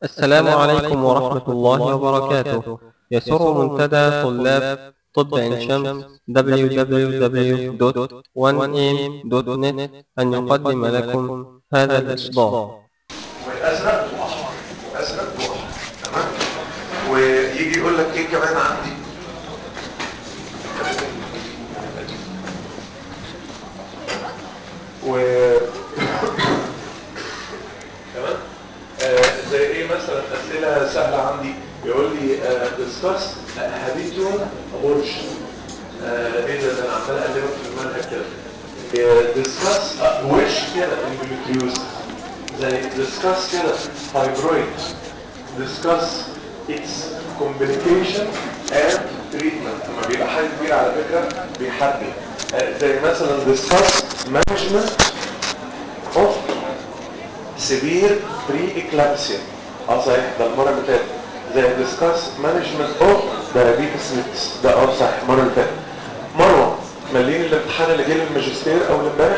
السلام عليكم ورحمة الله وبركاته يسر منتدى طلاب طب عين شمس www.1am.net أن يقدم لكم هذا الإصدار والازرق واحمر وازرق واحمر تمام ويجي يقول لك ايه كمان عندي و تمام آه زي ايه مثلا اسئله سهله عندي يقول لي ديسكاس هابيتوال ابورشن ايه ده ده انا عمال اقلبك في المنهج كده ديسكاس وش كده اندوميتريوز زي discuss كده fibroid discuss its complication and treatment لما بيبقى حاجة كبيرة على فكرة بيحدد آه، زي مثلا discuss management of severe pre-eclampsia اه صحيح ده المرة اللي فاتت زي discuss management of diabetes mellitus ده اه صحيح المرة اللي فاتت مروة ملين الامتحان اللي جه للماجستير اول امبارح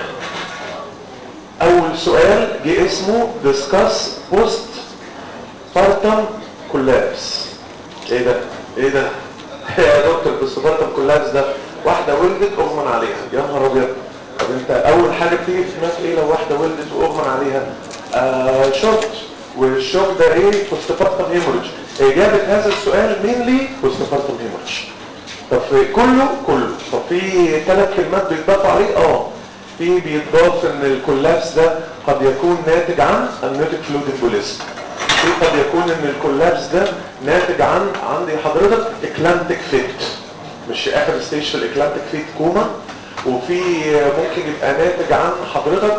اول سؤال جه اسمه discuss post partum collapse ايه ده ايه ده يا دكتور post partum collapse ده واحده ولدت اغمى عليها يا نهار ابيض طب انت اول حاجه بتيجي في دماغك ايه لو واحده ولدت واغمى عليها آه شوك والشوك ده ايه post partum hemorrhage اجابه هذا السؤال مين لي post partum hemorrhage طب في كله كله طب في ثلاث كلمات بيتضافوا عليه اه في بيتضاف ان الكولابس ده قد يكون ناتج عن النيوتيك فلويد امبوليزم في قد يكون ان الكولابس ده ناتج عن عندي حضرتك اكلانتيك فيت مش اخر ستيج في الاكلانتيك فيت كوما وفي ممكن يبقى ناتج عن حضرتك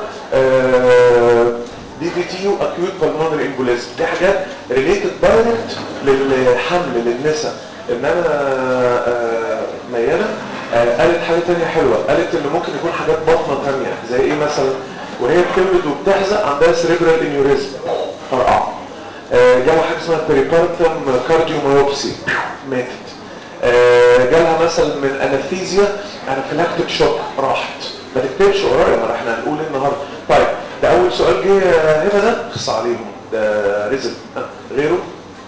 دي في تي واكيوت بالمونري امبوليزم دي حاجات ريليتد دايركت للحمل للنساء انما آه، ميانه آه، قالت حاجه تانية حلوه قالت ان ممكن يكون حاجات بطنه تانية زي ايه مثلا وهي بتولد وبتحزق عندها سريبرال انيوريزم فرقع آه، جالها حاجه اسمها بريبارتم كارديوميوبسي ماتت آه، جالها مثلا من انستيزيا انافيلاكتيك شوك راحت ما تكتبش ورايا ما احنا هنقول ايه النهارده طيب ده اول سؤال جه هنا ده خص عليهم ده رزق آه، غيره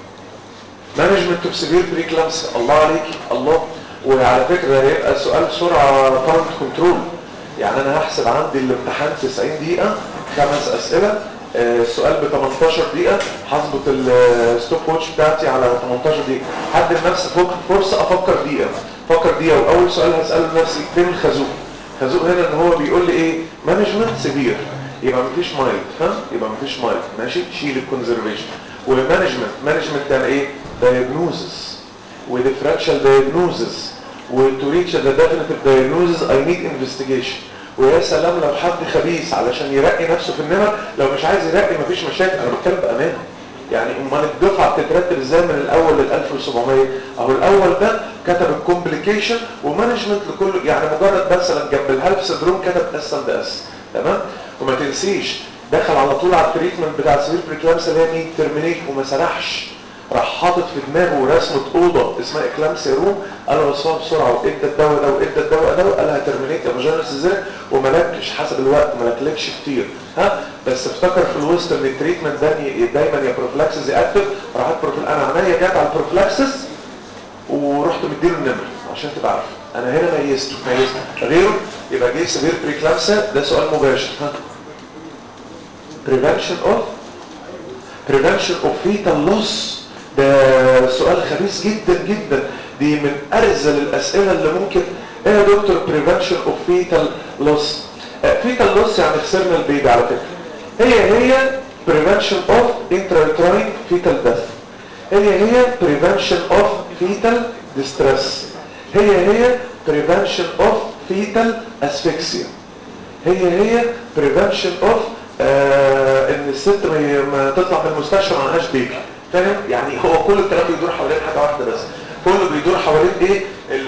مانجمنت اوف سيفير بريكلامس الله عليكي الله وعلى فكره هيبقى سؤال سرعه تايم كنترول يعني انا هحسب عندي الامتحان 90 دقيقه خمس اسئله آه، السؤال ب 18 دقيقه هظبط الستوب واتش بتاعتي على 18 دقيقه هدي لنفسي فوق فرصه افكر دقيقه افكر دقيقه واول سؤال هساله لنفسي فين الخازوق خازوق هنا ان هو بيقول لي ايه مانجمنت سيفير يبقى مفيش مايلد ها يبقى مفيش مايلد ماشي شيل الكونزرفيشن ومانجمنت مانجمنت يعني ايه diagnosis وديفرنشال diagnosis وتو ريتش ذا definitive diagnosis I need investigation ويا سلام لو حد خبيث علشان يرقي نفسه في النمر لو مش عايز يرقي مفيش مشاكل انا بتكلم بامانه يعني امال الدفعه بتترتب ازاي من الاول لل 1700 اهو الاول ده كتب الكومبليكيشن ومانجمنت لكل يعني مجرد مثلا جنب الهالف سندروم كتب اس اند اس تمام وما تنسيش دخل على طول على التريتمنت بتاع سيفير بريكلامس اللي هي مين ترمينيت وما سرحش راح حاطط في دماغه رسمه اوضه اسمها اكلامسيا روم قال وصفها بسرعه وادى الدواء ده وادى الدواء ده وقال لها ترمينيت يا فاجينال سيزير وما لكش حسب الوقت ما لكلكش كتير ها بس افتكر في الوسط ان التريتمنت ده دايما يا بروفلاكسس يا اكتف راحت بروفل انا عينيا جت على البروفلاكسس ورحت مديله النمر عشان تبقى عارف انا هنا ميزته ميزته غيره يبقى جه سيفير بريكلامسيا ده سؤال مباشر ها prevention of prevention of fetal loss ده سؤال خبيث جدا جدا دي من ارذل الاسئله اللي ممكن ايه يا دكتور prevention of fetal loss fetal loss يعني خسرنا البيبي على فكره هي هي prevention of intrauterine fetal death هي هي prevention of fetal distress هي هي prevention of fetal asphyxia هي هي prevention of آه ان الست ما ما تطلع من المستشفى ما معهاش بيبي فاهم يعني هو كل الكلام بيدور حوالين حاجه واحده بس كله بيدور حوالين ايه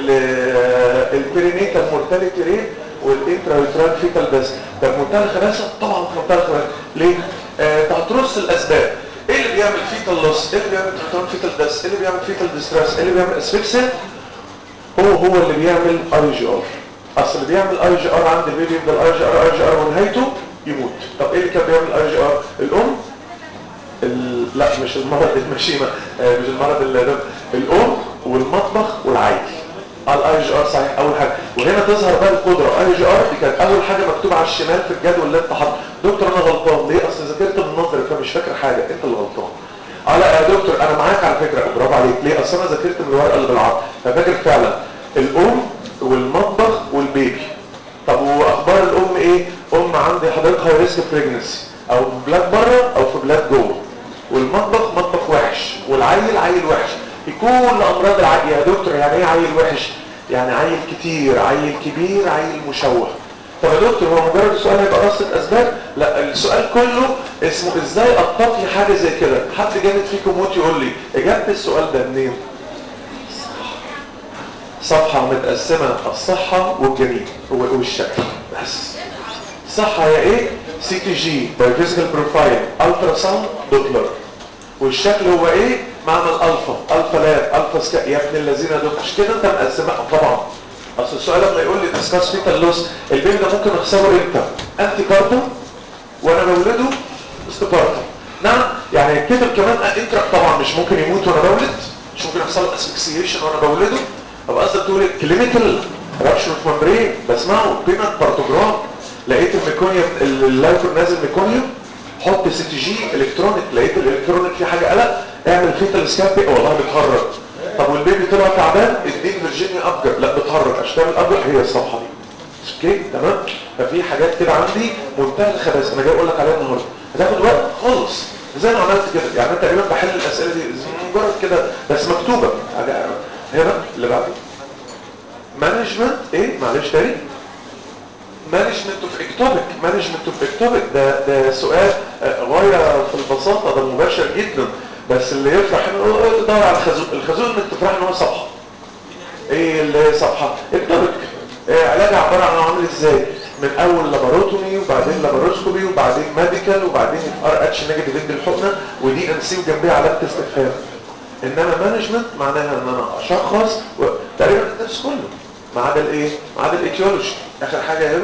البرينيتال مورتاليتي ريت والانترايترال فيتال بس طب منتهى الخباثه طبعا في منتهى الخباثه ليه آه انت هترص الاسباب ايه اللي بيعمل فيتال لوس ايه اللي بيعمل تريترال فيتال دس ايه اللي بيعمل فيتال ديستريس ايه اللي بيعمل اسفكسيا هو هو اللي بيعمل اي جي ار اصل اللي بيعمل اي جي ار عند البيبي يفضل اي جي ار اي جي ار ونهايته يموت طب ايه اللي كان بيعمل اي جي ار الام ال... لا مش المرض المشيمة آه مش المرض اللي الام والمطبخ والعيل الاي جي ار صحيح اول حاجه وهنا تظهر بقى القدره اي جي ار دي كانت اول حاجه مكتوبه على الشمال في الجدول اللي انت حاطه دكتور انا غلطان ليه اصل ذاكرت النظر فمش فاكر حاجه انت اللي غلطان اه لا يا دكتور انا معاك على فكره برافو عليك ليه اصل انا ذاكرت من الورقه اللي بالعرض ففاكر فعلا الام والمطبخ والبيبي طب واخبار الام ايه ام عندي حضرتك هاي ريسك بريجنسي او في بلاد بره او في بلاد جوه والمطبخ مطبخ وحش والعيل عيل وحش في كل امراض العيل يا دكتور يعني ايه عيل وحش يعني عيل كتير عيل كبير عيل مشوه طب يا دكتور هو مجرد السؤال هيبقى رصة اسباب لا السؤال كله اسمه ازاي اتقي حاجه زي كده حد جامد فيكم موت يقول لي اجابه السؤال ده منين صفحه متقسمه الصحه والجميل والشكل بس الصحه هي ايه سي تي جي بايوفيزيكال بروفايل الترا ساوند دوبلر والشكل هو ايه معمل الفا الفا لاب الفا سكا يا ابن الذين دول مش كده انت مقسمها طبعا اصل السؤال لما يقول لي ديسكاس فيتال لوس البيبي ده ممكن اخسره امتى انتي بارتم وانا بولده استبارتم نعم يعني الكتب كمان انترا طبعا مش ممكن يموت وانا بولد مش ممكن يحصل له اسفكسيشن وانا بولده طب قصدك تقول كلينيكال رابشر اوف ممبرين بسمعه بيمنت بارتوجرام لقيت الميكونيوم اللايكون نازل ميكونيوم حط سي تي جي الكترونيك لقيت الالكترونيك فيه حاجه قلق اعمل فيتال سكاب والله بتهرج طب والبيبي طلع تعبان اديك فيرجينيا ابجر لا بتهرج عشان تعمل ابجر هي الصفحه دي اوكي تمام ففي حاجات كده عندي منتهى الخباثه انا جاي اقول لك عليها النهارده هتاخد وقت خالص زي ما عملت كده يعني انا تقريبا بحل الاسئله دي مجرد كده بس مكتوبه هنا اللي بعده مانجمنت ايه معلش تاني مانجمنت اوف اكتوبيك مانجمنت اوف اكتوبيك ده ده سؤال غايه في البساطه ده مباشر جدا بس اللي يفرح انه تدور على الخازوق الخازوق انك تفرح ان هو صفحه ايه اللي هي صفحه اكتوبيك إيه علاجها عباره عن عامل ازاي من اول لاباروتومي وبعدين لاباروسكوبي وبعدين ميديكال وبعدين ار اتش نيجاتيف ادي الحقنه ودي ان سي وجنبيها علامه استفهام انما مانجمنت معناها ان انا اشخص و... تقريبا الدرس كله ما عدا الايه ما عدا الايتيولوجي اخر حاجه يا هبه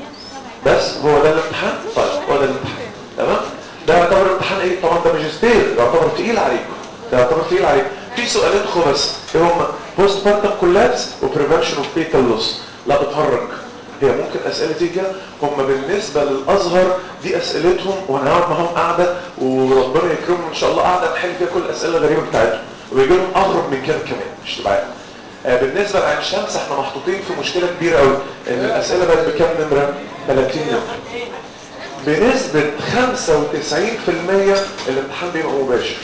بس هو ده الامتحان طيب هو ده الامتحان تمام ده يعتبر امتحان ايه طبعا ده ماجستير يعتبر تقيل عليكم ده يعتبر تقيل عليكم في سؤالين خبص ايه هما بوست بارتم كولابس وبريفنشن اوف بيتال لوس لا بتهرج هي ممكن اسئله تيجي كده هم بالنسبه للازهر دي اسئلتهم وانا هقعد معاهم قاعده وربنا يكرمهم ان شاء الله قاعده نحل فيها كل الاسئله الغريبه بتاعتهم ويجي لهم اغرب من كده كمان مش تبقى آه بالنسبه لعين شمس احنا محطوطين في مشكله كبيره قوي ان الاسئله بقت بكام نمره 30 نمره بنسبه 95% الامتحان بيبقى مباشر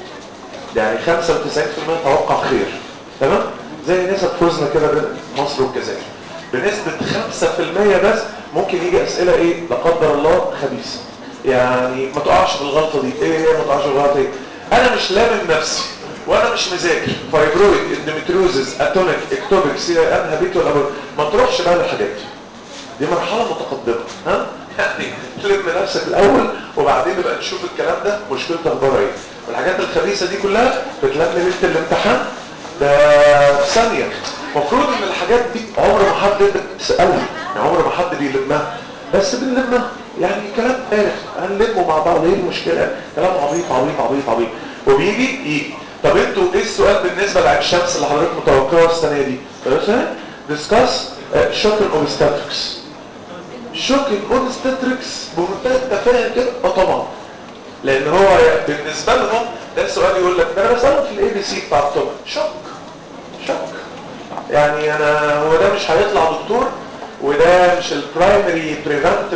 يعني 95% توقع خير تمام زي نسب فوزنا كده بين مصر والجزائر بنسبة 5% بس ممكن يجي اسئلة ايه لا قدر الله خبيثة يعني ما تقعش في الغلطة دي ايه هي ما تقعش في الغلطة دي انا مش لامم نفسي وانا مش مذاكر فايبرويد اندوميتريوزز اتونيك اكتوبيك سي ان هابيت ولا ما تروحش بقى للحاجات دي دي مرحلة متقدمة ها يعني لم نفسك الاول وبعدين نبقى نشوف الكلام ده مشكلته اخبارها ايه والحاجات الخبيثة دي كلها بتلم ليلة الامتحان ده في ثانية المفروض ان الحاجات دي عمر ما حد بتسألها يعني عمر ما حد بيلمها بس بنلمها يعني كلام فارغ هنلمه مع بعض ايه المشكلة كلام عبيط عبيط عبيط عبيط وبيجي يجي طب انتوا ايه السؤال بالنسبة لعين الشمس اللي حضرتك متوقعه السنة دي مثلا ديسكاس شوك الاوبستاتريكس شوك الاوبستاتريكس بمنتهى التفاهه كده اه طبعا لان هو بالنسبة لهم ده السؤال يقول لك ده انا بسأله في الاي بي سي بتاع الطب شوك شوك يعني انا هو ده مش هيطلع دكتور وده مش البرايمري بريفنتيف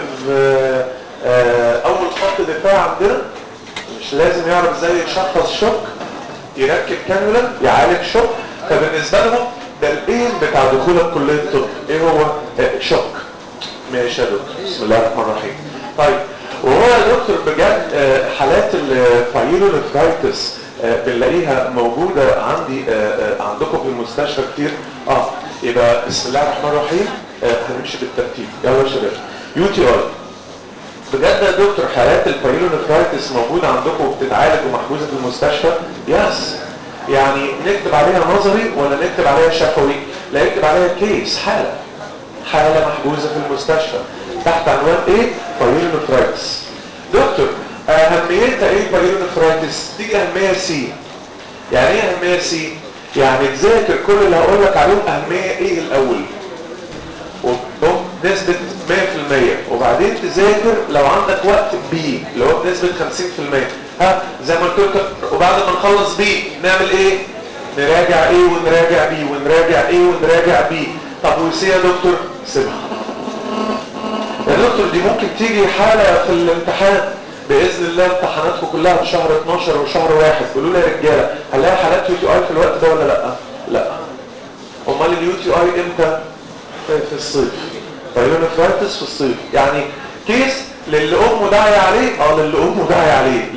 اول خط دفاع عندنا مش لازم يعرف ازاي يشخص شوك يركب كانولا يعالج شوك فبالنسبه لهم ده الايم بتاع دخولك كليه الطب ايه هو شوك ماشي يا دكتور بسم الله الرحمن الرحيم طيب وهو يا دكتور بجد حالات الفايلونفرايتس بنلاقيها موجودة عندي عندكم في المستشفى كتير اه يبقى بسم الله الرحمن الرحيم هنمشي بالترتيب يلا يا شباب يو تي اي بجد يا دكتور حالات البايلونفرايتس موجودة عندكم وبتتعالج ومحجوزة في المستشفى يس يعني نكتب عليها نظري ولا نكتب عليها شفوي لا نكتب عليها كيس حالة حالة محجوزة في المستشفى تحت عنوان ايه بايلونفرايتس دكتور اهميتها ايه بايلونفرايتس تيجي اهميه سي يعني ايه اهميه سي يعني تذاكر كل اللي هقول لك عليهم اهميه ايه الاول وهم نسبة 100% وبعدين تذاكر لو عندك وقت بي اللي هو بنسبة 50% ها زي ما قلت لك وبعد ما نخلص بي نعمل ايه نراجع ايه ونراجع بي ونراجع ايه ونراجع بي طب وسي يا دكتور سيبها يا دكتور دي ممكن تيجي حالة في الامتحان بإذن الله امتحاناتكم كلها في شهر 12 وشهر واحد قولوا لي يا رجالة هنلاقي حالات يو تي اي في الوقت ده ولا لا لا امال اليو تي اي امتى في الصيف بايلونفرايتس في الصيف يعني كيس للي امه داعي عليه اه للي امه داعي عليه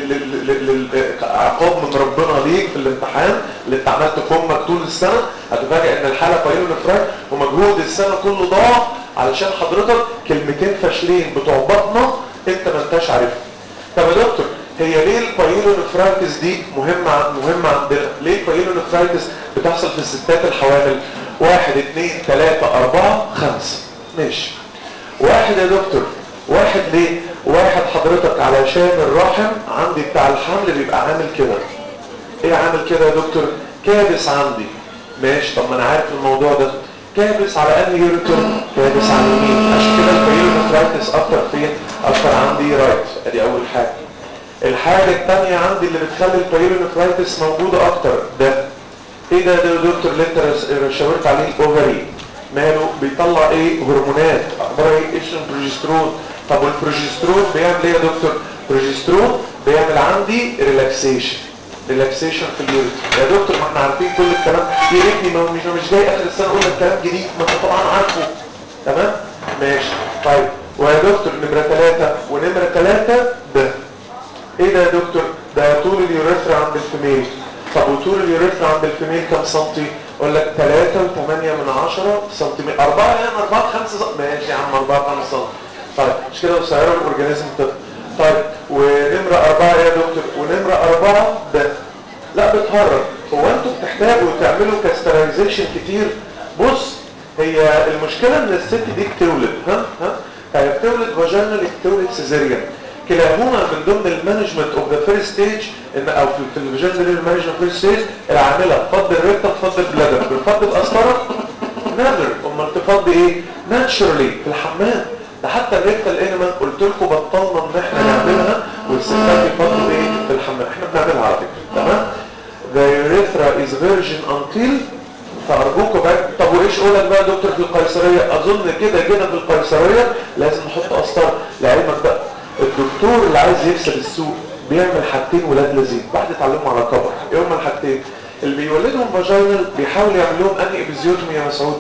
للعقاب من ربنا ليك في الامتحان اللي انت عملت في امك طول السنه هتفاجئ ان الحاله بايلونفرايت ومجهود السنه كله ضاع علشان حضرتك كلمتين فاشلين بتوع بطنه انت ما انتش عارفها طب يا دكتور هي ليه البايلونفرايتس دي مهمه مهمه عندنا ليه البايلونفرايتس بتحصل في الستات الحوامل واحد اتنين تلاتة اربعة خمسة ماشي واحد يا دكتور واحد ليه واحد حضرتك علشان الرحم عندي بتاع الحمل بيبقى عامل كده ايه عامل كده يا دكتور كابس عندي ماشي طب ما انا عارف الموضوع ده كابس على انهي يوريتر كابس على اليمين عشان كده البايلونفرايتس اكتر فين اكتر عندي رايت ادي اول حاجه الحاجه الثانيه عندي اللي بتخلي البايلونفرايتس موجوده اكتر ده ايه ده ده يا دكتور اللي انت شاورت عليه الاوفري ماله بيطلع ايه هرمونات اخبار ايه ايش البروجسترون طب والبروجسترون بيعمل ايه يا دكتور بروجسترون بيعمل عندي ريلاكسيشن ريلاكسيشن في اليوريت يا دكتور ما احنا عارفين كل الكلام يا ريتني ما مش مش جاي اخر السنه اقول لك كلام جديد ما انت طبعا عارفه تمام ماشي طيب ويا دكتور نمره ثلاثة ونمره ثلاثة ده ايه ده يا دكتور ده طول اليوريثرا عند الفيميل طب وطول اليوريثرا عند الفيميل كام سنتي اقول لك 3 و8 من 10 سنتيمتر 4 يعني 4 5 سم ماشي يا عم 4 5 سم طيب مش كده قصيره الاورجانيزم طفل طيب ونمره 4 يا دكتور ونمره 4 ده لا بتهرج هو انتوا بتحتاجوا تعملوا كاسترايزيشن كتير بص هي المشكله ان الست دي بتولد ها ها هي بتولد فاجينال بتولد سيزيريان كلاهما من ضمن المانجمنت اوف ذا فيرست ستيج ان او في في الفيجندرال مانجمنت فيرست ستيج العامله تفضل الريكتم تفضل البلادر بتفضل القسطره نادر امال تفضل ايه ناتشرالي في الحمام ده حتى الريكتال انيمال قلت لكم بطلنا ان احنا نعملها والستات يفضلوا ايه في الحمام احنا بنعملها على فكره تمام the urethra is virgin until فارجوكوا بقى طب وايش قولك بقى دكتور في القيصريه اظن كده كده في القيصريه لازم نحط قسطره لعلمك بقى الدكتور اللي عايز يكسب السوق بيعمل حاجتين ولاد لذيذ واحد اتعلموا على كبر ايه هما الحاجتين اللي بيولدهم فاجينال بيحاول يعمل لهم انهي ابيزيوتومي يا مسعود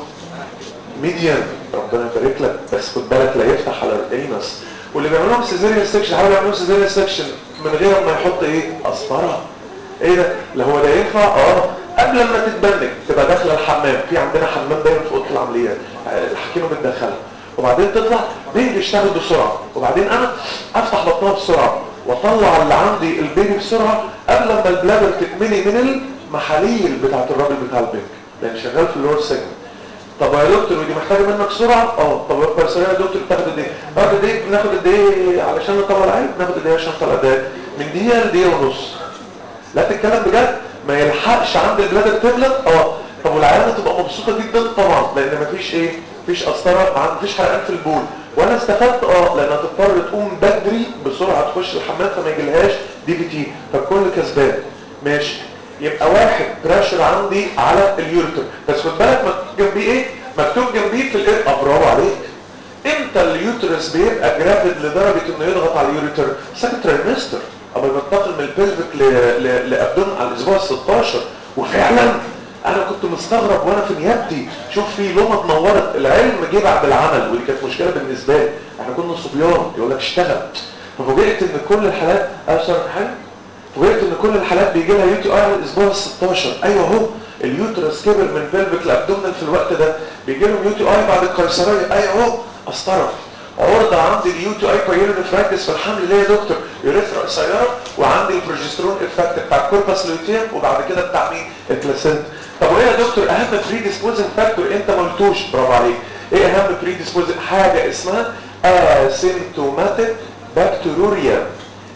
ميديان ربنا يبارك لك بس خد بالك لا يفتح على الانس واللي بيعمل لهم سيزيريان سكشن حاول يعمل لهم سيزيريان سكشن من غير ما يحط ايه قسطره ايه ده اللي هو ده ينفع اه قبل ما تتبنك تبقى داخله الحمام في عندنا حمام دايما في اوضه العمليات الحكيمه بتدخلها وبعدين تطلع بيبي يشتغل بسرعه وبعدين انا افتح بطنها بسرعه واطلع اللي عندي البيبي بسرعه قبل ما البلادر تتملي من المحاليل بتاعت الراجل بتاع البنك لان شغال في اللور سيجمنت طب يا دكتور ودي محتاجه منك سرعه اه طب البرسونال يا دكتور بتاخد قد ايه باخد قد ايه بناخد قد ايه علشان نطلع العين بناخد قد ايه عشان نطلع ده من دقيقه لدقيقه ونص لا تتكلم بجد ما يلحقش عند البلادر تملى اه طب والعيانه تبقى مبسوطه جدا طبعا لان مفيش ايه مفيش قسطره مفيش حرقان في البول وانا استفدت اه لانها تضطر تقوم بدري بسرعه تخش الحمام فما يجيلهاش دي بي تي فالكل كسبان ماشي يبقى واحد بريشر عندي على اليوريتر بس خد بالك مكتوب جنبيه ايه مكتوب جنبيه في الايه اه برافو عليك امتى اليوترس بيبقى جرافيد لدرجه انه يضغط على اليوريتر سكند تريمستر اما بنتقل من البلفيك لابدون على الاسبوع ال 16 وفعلا انا كنت مستغرب وانا في نيابتي شوف في لمض نورت العلم جه بعد العمل ودي كانت مشكله بالنسبه لي احنا كنا صبيان يقول لك اشتغل ففوجئت ان كل الحالات اشهر حاجه فوجئت ان كل الحالات بيجي لها يو تي اي على الاسبوع ال 16 ايوه اهو اليوترس كبر من بلفيك لابدومنال في الوقت ده بيجي لهم يو تي اي بعد القيصريه ايوه اهو قسطره عرضة عندي اليو تي اي بايلونفراكتس في الحمل اللي هي دكتور يوريثرا قصيره وعندي البروجسترون افكت بتاع الكوربس لوتيم وبعد كده بتاع مين البلاسنتا طب وايه يا دكتور اهم بري ديسبوزنج فاكتور انت ما قلتوش برافو عليك ايه اهم بري ديسبوزنج حاجه اسمها اسيمتوماتيك بكتيروريا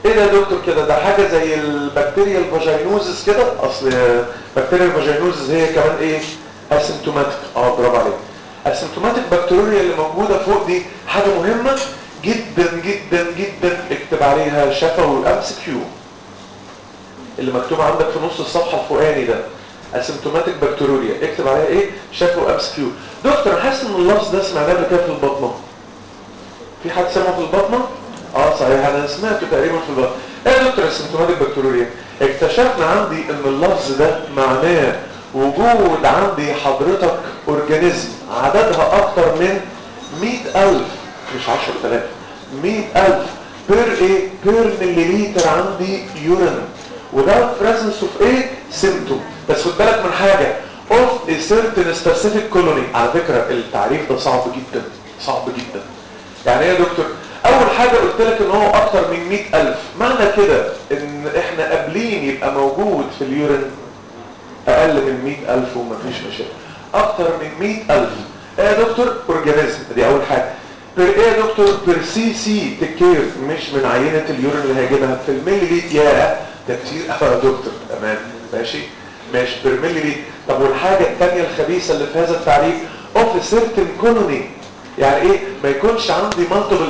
ايه ده يا دكتور كده ده حاجه زي البكتيريا الفاجينوزس كده اصل بكتيريا الفاجينوزس هي كمان ايه اسيمتوماتيك اه برافو عليك السيمتوماتيك بكتيريا اللي موجوده فوق دي حاجه مهمه جدا جدا جدا اكتب عليها شفوي ام سي كيو اللي مكتوب عندك في نص الصفحه الفوقاني ده اسيمتوماتيك بكتيريا اكتب عليها ايه شفوي ام سي كيو دكتور انا حاسس ان اللفظ ده سمعناه قبل كده في البطنه في حد سمعه في البطنه اه صحيح انا سمعته تقريبا في البطن ايه يا دكتور السيمتوماتيك بكتيريا اكتشفنا عندي ان اللفظ ده معناه وجود عندي حضرتك اورجانيزم عددها اكتر من 100000 مش 10000 100000 بير ايه بير مليليتر عندي يورين وده بريزنس اوف ايه سيمتوم بس خد بالك من حاجه اوف a certain specific colony على فكره التعريف ده صعب جدا صعب جدا يعني ايه يا دكتور اول حاجة قلت لك ان هو اكتر من 100000 معنى كده ان احنا قابلين يبقى موجود في اليورين اقل من 100000 ومفيش مشاكل اكتر من 100000 ايه يا دكتور اورجانيزم دي اول حاجة بير ايه يا دكتور بير سي سي تكير مش من عينة اليورين اللي هيجيبها في المليليت يا ده كتير قوي يا دكتور تمام ماشي ماشي بير مليليت طب والحاجة الثانية الخبيثة اللي في هذا التعريف اوف سيرتن كولوني يعني ايه ما يكونش عندي مالتيبل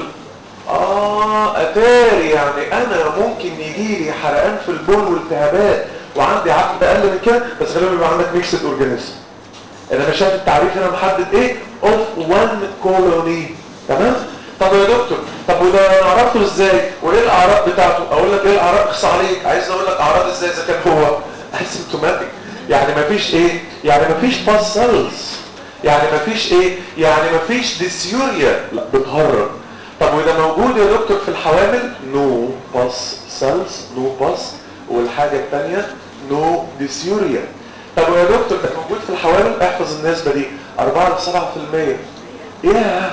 اه اتاري يعني انا ممكن يجي لي حرقان في البول والتهابات وعندي عقد اقل من كده بس غالبا بيبقى عندك ميكسد اورجانيزم انا مش شايف التعريف هنا محدد ايه اوف وان كولوني تمام طب يا دكتور طب وده نعرفه ازاي وايه الاعراض بتاعته اقول لك ايه الاعراض اخص عليك عايز اقول لك اعراض ازاي اذا كان هو اسيمتوماتيك يعني مفيش ايه يعني مفيش باس سيلز يعني مفيش ايه يعني مفيش ديسيوريا لا بتهرب طب وده موجود يا دكتور في الحوامل نو باس سيلز نو باس والحاجة الثانية نو ديسيوريا طب ويا دكتور ده موجود في الحوامل احفظ النسبة دي 4 ل 7% ياه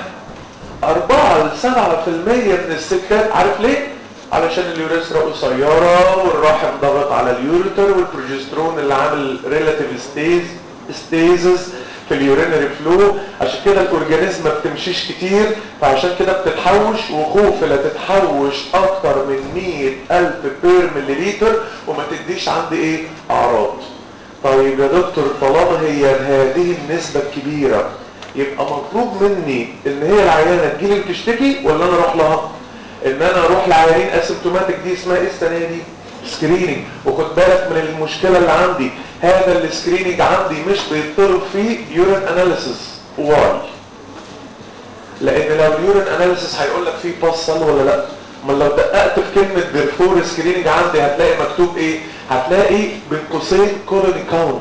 4 ل 7% من الستات عارف ليه؟ علشان اليوريثرا قصيرة والرحم ضغط على اليوريتر والبروجسترون اللي عامل ريلاتيف ستيز ستيزز في اليورينري فلو عشان كده الاورجانيزم ما بتمشيش كتير فعشان كده بتتحوش وخوف لا تتحوش اكتر من 100000 بير مليليتر وما تديش عندي ايه اعراض طيب يا دكتور طالما هي هذه النسبة الكبيرة يبقى مطلوب مني ان هي العيانة تجيلي وتشتكي ولا انا اروح لها ان انا اروح لعيانين اسيمتوماتيك دي اسمها ايه السنة دي سكريننج وخد بالك من المشكلة اللي عندي هذا السكريننج عندي مش بيطلب فيه يورين اناليسيس واي لان لو اليورين اناليسيس هيقول لك فيه باس سيل ولا لا ما لو دققت في كلمة بيرفور سكريننج عندي هتلاقي مكتوب ايه هتلاقي بين قوسين كولوني كاونت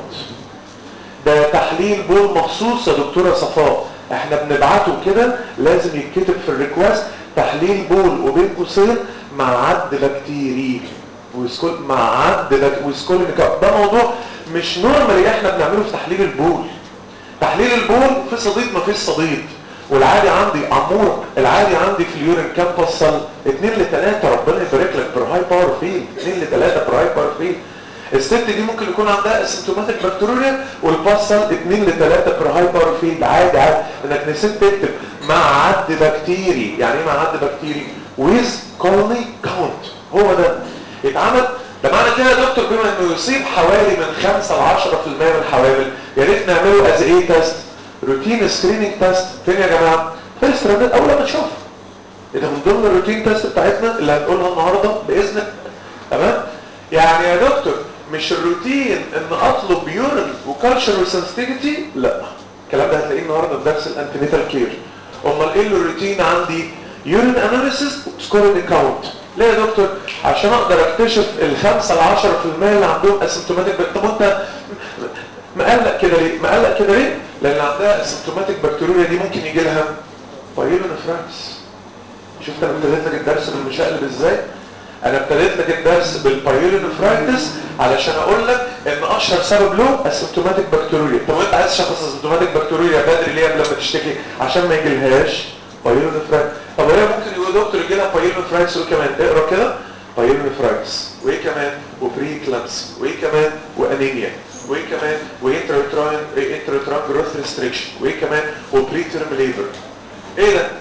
ده تحليل بول مخصوص يا دكتورة صفاء احنا بنبعته كده لازم يتكتب في الريكوست تحليل بول وبين قوسين مع عد بكتيري ويسكول مع عد بك... ويسكول ده موضوع مش نورمالي احنا بنعمله في تحليل البول تحليل البول في صديد ما فيش صديد والعادي عندي عمور العادي عندي في اليورين كام بصل 2 ل 3 ربنا يبارك لك بر هاي باور فيل 2 ل 3 بر هاي باور فيل الست دي ممكن يكون عندها اسيمتوماتيك بكتيريا والبصل 2 ل 3 بر هاي باور فيل عادي عادي انك نسيت تكتب مع عد بكتيري يعني ايه مع عد بكتيري ويز كولوني كاونت هو ده يتعمل ده معنى كده يا دكتور بما انه يصيب حوالي من 5 ل 10% من الحوامل يا ريت نعمله از ايه تيست روتين سكريننج تيست فين يا جماعه فيرست راوند اول ما تشوف ده من ضمن الروتين تيست بتاعتنا اللي هنقولها النهارده باذنك تمام يعني يا دكتور مش الروتين ان اطلب يورين وكالتشر وسنسيتيفيتي لا الكلام ده هتلاقيه النهارده في درس الانتينيتال كير امال ايه الروتين عندي يورين اناليسيس سكورينج كاونت ليه يا دكتور عشان اقدر اكتشف الخمسة ل 10% اللي عندهم اسيمتوماتيك طب انت مقلق كده ليه مقلق كده ليه لان عندها اسيمتوماتيك بكتيريا دي ممكن يجي لها بايلونفراكس شفت انا ابتديت لك الدرس بالمشقلب ازاي انا ابتديت لك الدرس بالبايلونفراكتس علشان اقول لك ان اشهر سبب له اسيمتوماتيك بكتيريا طب انت عايز تشخص اسيمتوماتيك بكتيريا بدري ليه قبل ما تشتكي عشان ما يجيلهاش بايلونفراكس طب هي ممكن يقول دكتور يجي لها بايلونفراكس وايه كمان اقرا كده بايلونفراكس وايه كمان وبري كلامس وايه كمان وانيميا وايه كمان وانترتران انترتران جروث ريستريكشن وايه كمان وبري تيرم ليبر ايه ده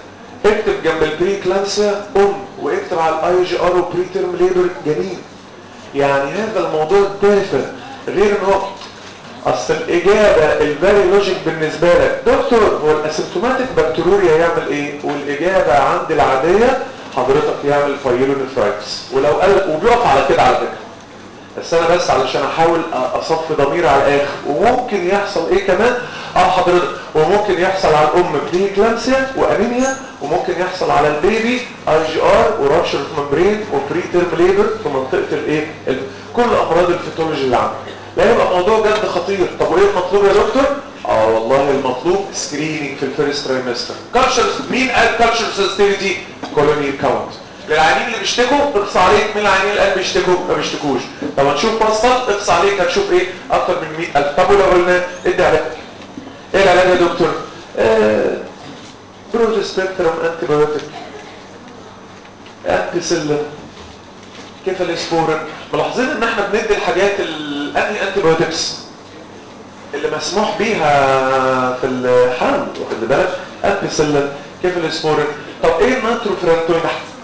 اكتب جنب البري كلانسيا ام واكتب على الاي جي ار وبري تيرم ليبر جنين يعني هذا الموضوع تافه غير ان هو اصل الاجابه الفيري لوجيك بالنسبه لك دكتور هو الاسيمتوماتيك بكتيريا يعمل ايه والاجابه عند العاديه حضرتك يعمل فايلونيفرايتس ولو قال وبيقف على كده على فكره بس انا بس علشان احاول اصفي ضميري على الاخر وممكن يحصل ايه كمان اه حضرتك وممكن يحصل على الام بري كلامسيا وانيميا وممكن يحصل على البيبي اي جي ار ورابشر ممبرين وبري تيرم ليبر في منطقه الايه كل امراض الفيتولوجي اللي عندك لا يبقى موضوع جد خطير طب وايه المطلوب يا دكتور اه والله المطلوب سكريننج في الفيرست ترايمستر كالتشر مين قال كالتشر سنسيتيفيتي كولوني كاونت للعيانين اللي بيشتكوا اقص عليك مين العيانين اللي قال بيشتكوا ما بيشتكوش طب هنشوف بسط اقص عليك هتشوف ايه اكتر من 100000 طب ولو قلنا ادي علاج ايه العلاج يا دكتور آه برود سبيكترم انتي بايوتيك امبيسيلين كيفاليسبورين ملاحظين ان احنا بندي الحاجات الانتي انتي بايوتكس اللي مسموح بيها في الحمل واخد بالك امبيسيلين كيفاليسبورين طب ايه النيتروفيرانتوين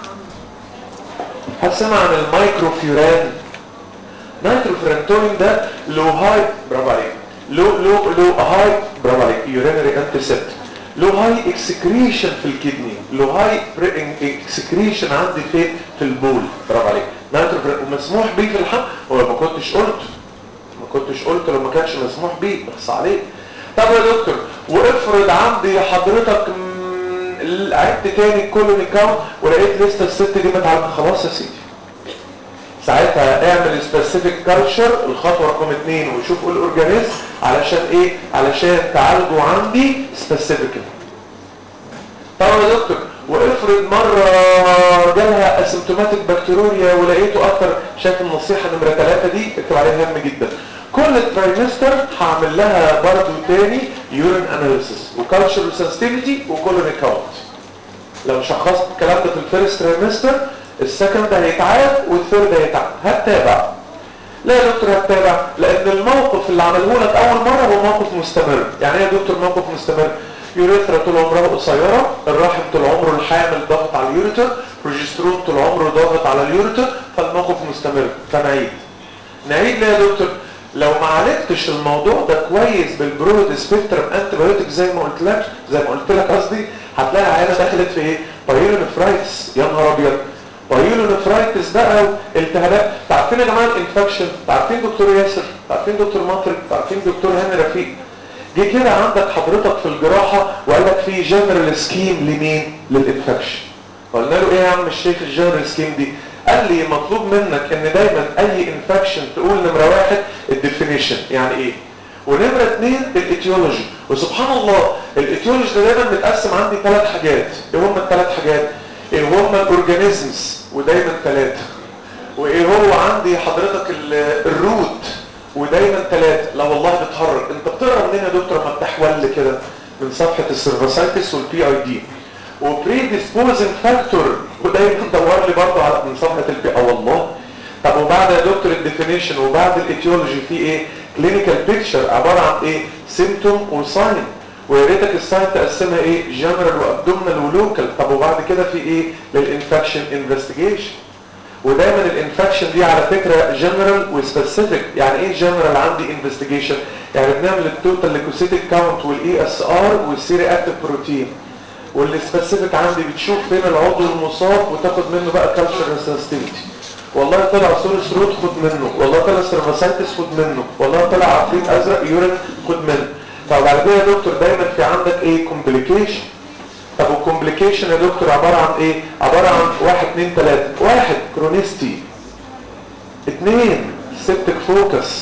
هتسمع عن المايكروفيوران نيتروفيرانتوين ده لو هاي برافو عليك لو لو لو هاي برافو عليك يورينري انتيسيبت لو هاي اكسكريشن في الكدني لو هاي اكسكريشن عندي فين في البول برافو عليك نيتروفيرانتوين ومسموح بيه في الحمل هو ما كنتش قلت ما كنتش قلت لو ما كانش مسموح بيه اخص عليك طب يا دكتور وافرض عندي حضرتك عدت تاني الكولوني كاونت ولقيت لسه الست دي متعلقه خلاص يا سيدي ساعتها اعمل سبيسيفيك كالتشر الخطوه رقم اثنين وشوف الاورجانيزم علشان ايه علشان تعالجه عندي سبيسيفيكلي طبعا يا دكتور وافرض مره جالها اسيمتوماتيك بكتيريا ولقيته اكتر شايف النصيحه نمره ثلاثه دي اكتب عليها هام جدا كل ترايمستر هعمل لها برضه تاني يورين اناليسيس وكالتشر سنسيتيفيتي وكولوني كاونت لو شخصت الكلام ده في الفيرست ترايمستر السكند هيتعاد والثيرد هيتعاد هتتابع لا يا دكتور هتتابع لان الموقف اللي عمله لك اول مره هو موقف مستمر يعني ايه يا دكتور موقف مستمر يوريثرا طول عمرها قصيره الرحم طول عمره الحامل ضاغط على اليوريتر بروجسترون طول عمره ضاغط على اليوريتر فالموقف مستمر فنعيد نعيد ليه يا دكتور لو ما عالجتش الموضوع ده كويس بالبرود سبيكترم انتي بايوتيك زي ما قلت لك زي ما قلت لك قصدي هتلاقي العيانه دخلت في ايه بايلونفرايتس يا نهار ابيض بايلونفرايتس بقى التهابات عارفين يا جماعه الانفكشن عارفين دكتور ياسر عارفين دكتور مطرب عارفين دكتور هاني رفيق جه كده عندك حضرتك في الجراحه وقال لك في جنرال سكيم لمين للانفكشن قلنا له ايه يا عم الشيخ الجنرال سكيم دي قال لي مطلوب منك ان دايما اي انفكشن تقول نمره واحد الديفينيشن يعني ايه ونمره اثنين الايتيولوجي وسبحان الله الايتيولوجي ده دايما متقسم عندي ثلاث حاجات ايه هم الثلاث حاجات ايه هم الاورجانيزمز ودايما ثلاثه وايه هو عندي حضرتك الروت ودايما ثلاثه لا والله بتهرج انت بتقرا منين يا دكتور لما بتحول كده من صفحه السيرفاسايتس والبي اي دي وبريديسبوزنج فاكتور ودايما دور لي برضه على من صفحه البي اه والله طب وبعد يا دكتور الديفينيشن وبعد الايتيولوجي في ايه كلينيكال بيكتشر عباره عن ايه سيمتوم وساين ويا ريتك الساين تقسمها ايه جنرال وابدومينال ولوكال طب وبعد كده في ايه للانفكشن انفستيجيشن ودايما الانفكشن دي على فكره جنرال وسبيسيفيك يعني ايه جنرال عندي انفستيجيشن يعني بنعمل التوتال ليكوسيتيك كاونت والاي اس ار والسيري اكتيف بروتين والسبيسيفيك عندي بتشوف فين العضو المصاب وتاخد منه بقى كالتشر سنسيتيفيتي والله طلع سورس روت خد منه والله طلع سيرفاسايتس خد منه والله طلع عفريت ازرق يورين خد منه طب بعد كده يا دكتور دايما في عندك ايه كومبليكيشن طب والكومبليكيشن يا دكتور عباره عن ايه عباره عن واحد اتنين تلاته واحد كرونيستي اتنين سيبتك فوكس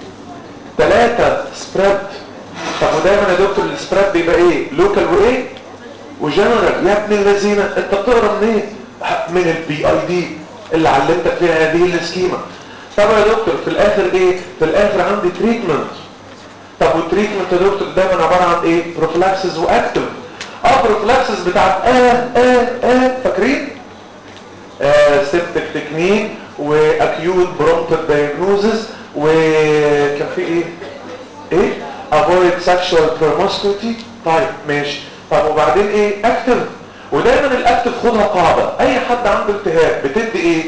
تلاته سبريد طب ودايما يا دكتور السبريد بيبقى ايه لوكال وايه وجنرال يا ابن الذين انت بتقرا منين من البي اي دي اللي علمتك فيها هذه السكيما طب يا دكتور في الاخر ايه في الاخر عندي تريتمنت طب والتريتمنت يا دكتور دايما عباره عن ايه بروفلاكسس واكتف اه بروفلاكسس بتاعت اه اه اه فاكرين آه سيبتك تكنيك واكيوت برونكال دايجنوزز وكان في ايه ايه avoid sexual promiscuity طيب ماشي طب وبعدين ايه اكتف ودايما الاكتف خدها قاعده اي حد عنده التهاب بتدي ايه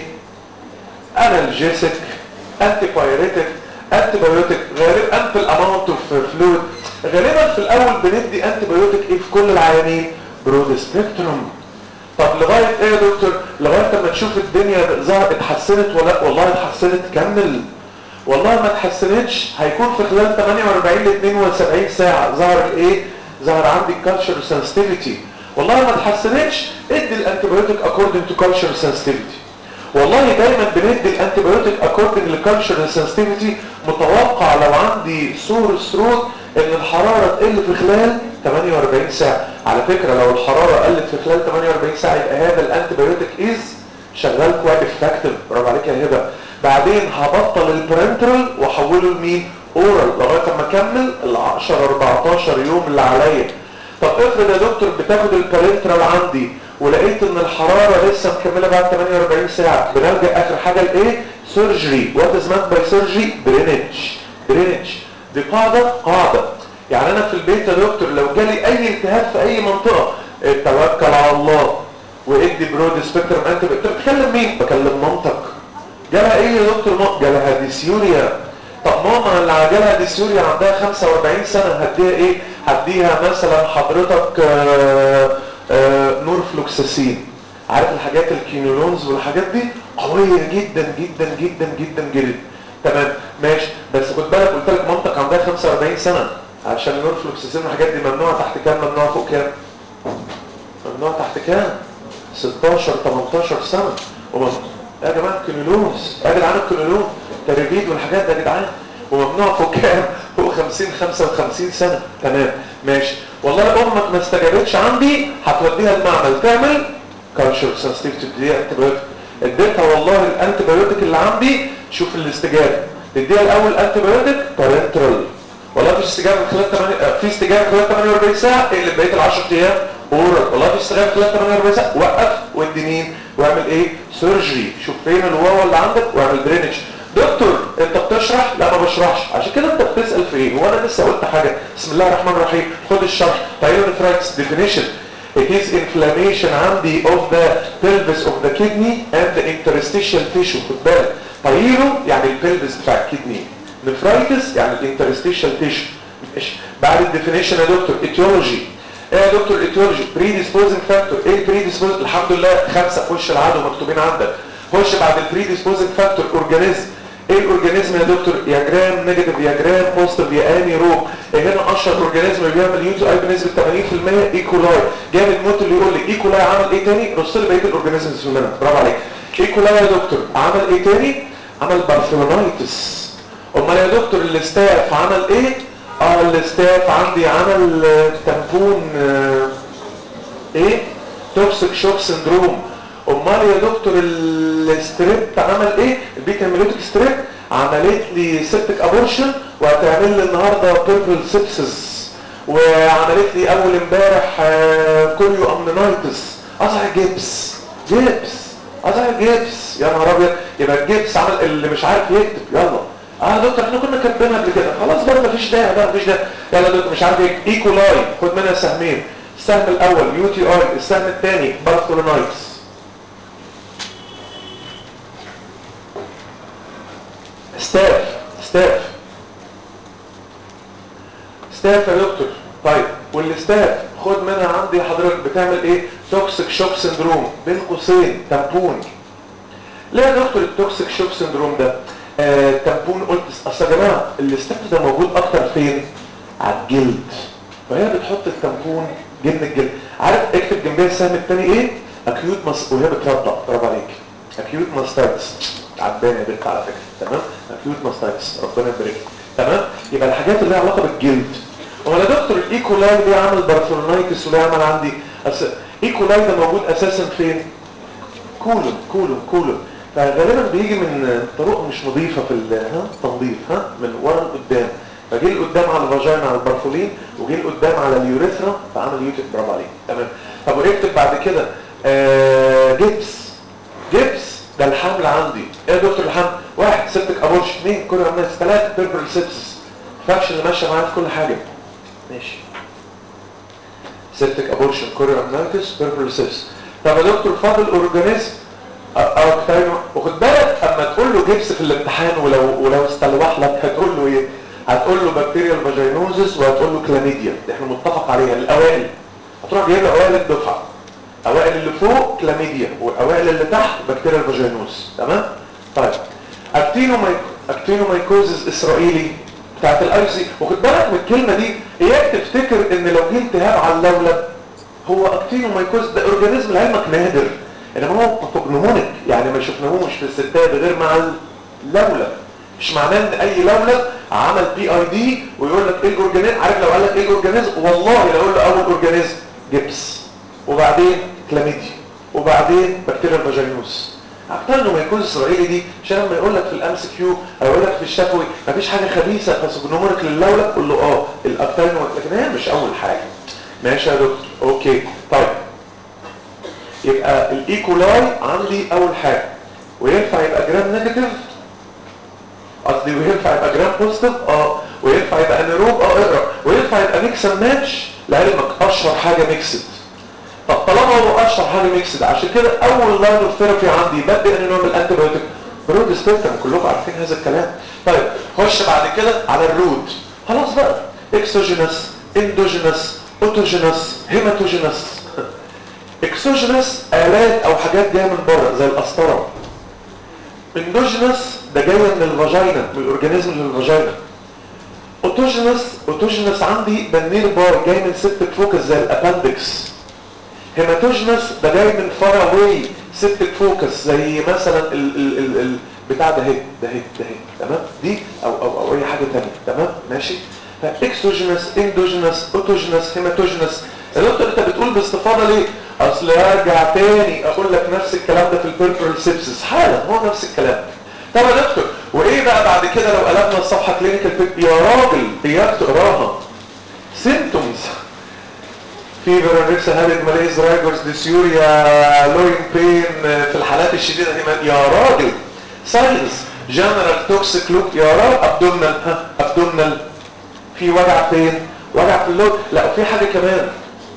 انالجيسك انتي بايريتك انتي بايوتيك غالبا انت الاماونت اوف فلويد غالبا في الاول بندي انتي بايوتيك ايه في كل العيانين برود سبيكتروم طب لغايه ايه يا دكتور لغايه لما تشوف الدنيا ظهر اتحسنت ولا والله اتحسنت كمل والله ما اتحسنتش هيكون في خلال 48 ل 72 ساعه ظهر الايه ظهر عندي كالتشر سنسيتيفيتي والله ما اتحسنتش ادي الانتيبيوتيك اكوردنج تو كالتشر سنسيتيفيتي والله دايما بندي الانتيبيوتيك اكوردنج لكالتشر سنسيتيفيتي متوقع لو عندي سور ثروت ان الحراره تقل في خلال 48 ساعه على فكره لو الحراره قلت في خلال 48 ساعه يبقى هذا الانتيبيوتيك از شغال كويس افكتيف برافو عليك يا هبه بعدين هبطل البرنترال واحوله لمين اورال لغايه اما اكمل ال 10 14 يوم اللي عليا طب افرض يا دكتور بتاخد البرنترال عندي ولقيت ان الحراره لسه مكمله بعد 48 ساعه بنلجا اخر حاجه لايه سيرجري وات از مات باي سيرجري درينج درينج دي قاعده قاعده يعني انا في البيت يا دكتور لو جالي اي التهاب في اي منطقه توكل على الله وادي برود سبيكترم انت بتتكلم مين بكلم مامتك جالها ايه يا دكتور ماما جالها ديسيوريا طب ماما اللي جالها ديسيوريا عندها 45 سنه هديها ايه هديها مثلا حضرتك آآ آآ نور فلوكساسين عارف الحاجات الكينولونز والحاجات دي قويه جدا جدا جدا جدا جدا تمام ماشي بس خد بالك قلت لك مامتك عندها 45 سنه عشان النور فلوكساسين والحاجات دي ممنوعه تحت كام ممنوعه فوق كام ممنوعه تحت كام 16 18 سنه وممنوع يا جماعه الكينولونز يا جدعان الكينولون تريفيد والحاجات ده يا جدعان وممنوع فوق كام فوق 50 55 سنه تمام ماشي والله امك ما استجابتش عندي هتوديها المعمل تعمل كالتشر سنسيتيفيتي دي انتيبيوتيك اديتها والله الانتيبيوتيك اللي عندي شوف الاستجابه تديها الاول انتيبيوتيك بارنترال والله في استجابه خلال 8 في استجابه خلال 48 ساعه اقلب بقيه ال 10 ايام اورال والله في استجابه خلال 48 ساعه وقف وادي مين واعمل ايه سيرجري شوف فين الواوا اللي عندك واعمل درينج دكتور انت بتشرح لا ما بشرحش عشان كده انت بتسال في ايه هو انا لسه قلت حاجه بسم الله الرحمن الرحيم خد الشرح بايلونيفرايتس ديفينيشن It is inflammation عندي of the pelvis of the kidney and the interstitial tissue خد بالك بايلو يعني البلفس بتاع الكدني نفرايتس يعني الانترستيشال تيشو ماشي بعد الديفينيشن يا دكتور اتيولوجي ايه يا دكتور اتيولوجي بريديسبوزنج فاكتور ايه البريديسبوز الحمد لله خمسه في وش العدو مكتوبين عندك خش بعد البريديسبوزنج فاكتور اورجانيزم ايه الاورجانيزم يا دكتور يا جرام نيجاتيف يا جرام بوزيتيف يا اني روب إيه هنا اشهر اورجانيزم اللي بيعمل يو تو اي بنسبه 80% ايكولاي جامد موت اللي يقول لي ايكولاي عمل ايه تاني رص لي بقيه الاورجانيزمز في المنهج برافو عليك ايكولاي يا دكتور عمل ايه تاني عمل بارثولونايتس امال يا دكتور الاستاف عمل ايه اه الاستاف عندي عمل تنفون آه ايه توكسيك شوك سندروم امال يا دكتور الستريب عمل ايه البيتا هيموليتيك ستريب عملت لي سيبتك ابورشن وهتعمل لي النهارده بيربل سيبسس وعملت لي اول امبارح آه كوريو امنينايتس قطع جبس جبس قطع جبس يا نهار ابيض يبقى الجبس عمل اللي مش عارف يكتب يلا اه دكتور احنا كنا كاتبينها قبل كده خلاص بقى مفيش داعي بقى مفيش داعي يلا دكتور مش عارف ايه ايكولاي خد منها سهمين السهم الاول يو تي اي السهم الثاني بارثولونايتس ستاف ستاف ستاف يا دكتور طيب والستاف خد منها عندي حضرتك بتعمل ايه توكسيك شوك سندروم بين قوسين تامبون ليه يا دكتور التوكسيك شوك سندروم ده آه تامبون قلت اصل يا جماعه الستاف ده موجود اكتر فين على الجلد فهي بتحط التامبون جبن الجلد عارف اكتب جنبها السهم الثاني ايه اكيوت مس وهي بترضع برافو عليك اكيوت ماستايتس عجباني يا بنت على فكره تمام اكيوت ماستايتس ربنا يبارك تمام يبقى الحاجات اللي لها علاقه بالجلد هو يا دكتور الايكولاي ليه عمل بارثولونايتس وليه عمل عندي أس... ايكولاي ده موجود اساسا فين كولون كولون كولون فغالبا بيجي من طرق مش نظيفه في ها تنظيف ها من ورا لقدام فجه لقدام على الفاجينا على البرفولين وجه لقدام على اليوريثرا فعمل يوتيب برافو عليك تمام طب واكتب بعد كده آه جبس جبس ده الحمل عندي ايه يا دكتور الحمل واحد سبتك ابورش اثنين كل الناس ثلاثه بيربرال سيبسس فاكش اللي ماشيه معايا في كل حاجه ماشي سيبتك ابورشن كوريا امنايتس بيربل سيبس طب يا دكتور فاضل اورجانيزم او اكتاينو وخد بالك اما تقول له جبس في الامتحان ولو ولو استلوح لك هتقول له ايه هتقول له بكتيريا فاجينوزس وهتقول له كلاميديا دي احنا متفق عليها الاوائل هتروح جايب له اوائل الدفعه اوائل اللي فوق كلاميديا والاوائل اللي تحت بكتيريا فاجينوز تمام طيب اكتينومايكو اكتينومايكوزس اسرائيلي بتاعت الاي سي وخد بالك من الكلمه دي اياك تفتكر ان لو جه التهاب على اللولب هو اكتينومايكوز ده اورجانيزم لعلمك نادر انما هو باثوجنومونيك يعني ما شفناهوش في الستات غير مع اللولب مش معناه ان اي لولب عمل بي اي دي ويقول لك ايه الاورجانيزم عارف لو قال لك ايه الاورجانيزم والله لو اقول له اول اورجانيزم جبس وبعدين كلاميديا وبعدين بكتيريا الفاجينوس اكتر ما يكون اسرائيلي دي عشان لما يقول لك في الام سي كيو او يقول لك في الشفوي مفيش حاجه خبيثه فاسوجنومرك للولد قول له اه الاكتاينو لكن هي مش اول حاجه ماشي يا دكتور اوكي طيب يبقى الايكولاي عندي اول حاجه وينفع يبقى جرام نيجاتيف قصدي وينفع يبقى جرام بوزيتيف اه وينفع يبقى انيروب اه اقرا وينفع يبقى ميكس اند ماتش لعلمك اشهر حاجه ميكسد طب طالما هو اشهر حاجه ميكسد عشان كده اول لاين اوف ثيرابي عندي بدي اني نوع من الانتي بايوتيك برود سبيكترم كلكم عارفين هذا الكلام طيب خش بعد كده على الروت خلاص بقى اكسوجينس اندوجينس اوتوجينس هيماتوجينس اكسوجينس الات او حاجات جايه من بره زي القسطره اندوجينس ده جايه من الفاجينا من الاورجانيزم للفاجينا اوتوجينس اوتوجينس عندي ده النير بار جاي من سبتك فوكس زي الابندكس هيماتوجينس ده جاي من فار اواي سبتك فوكس زي مثلا ال ال ال ال بتاع ده هيد ده هيد ده هيد تمام دي او او او اي حاجه ثانيه تمام ماشي فاكسوجينس اندوجينس اوتوجينس هيماتوجينس يا دكتور انت بتقول باستفاضه ليه اصل ارجع تاني اقول لك نفس الكلام ده في البيربرال سيبسس حالا هو نفس الكلام طب يا دكتور وايه بقى بعد كده لو قلبنا الصفحه كلينيكال يا راجل اياك تقراها سيمتومز فيفر انريكسا هابت ماليز رايجرز ديسيوريا لوين بين في الحالات الشديده دي يا راجل ساينز جنرال توكسيك لوك يا راجل ابدومنال ها ابدومنال في وجع فين وجع في اللوك لا في حاجه كمان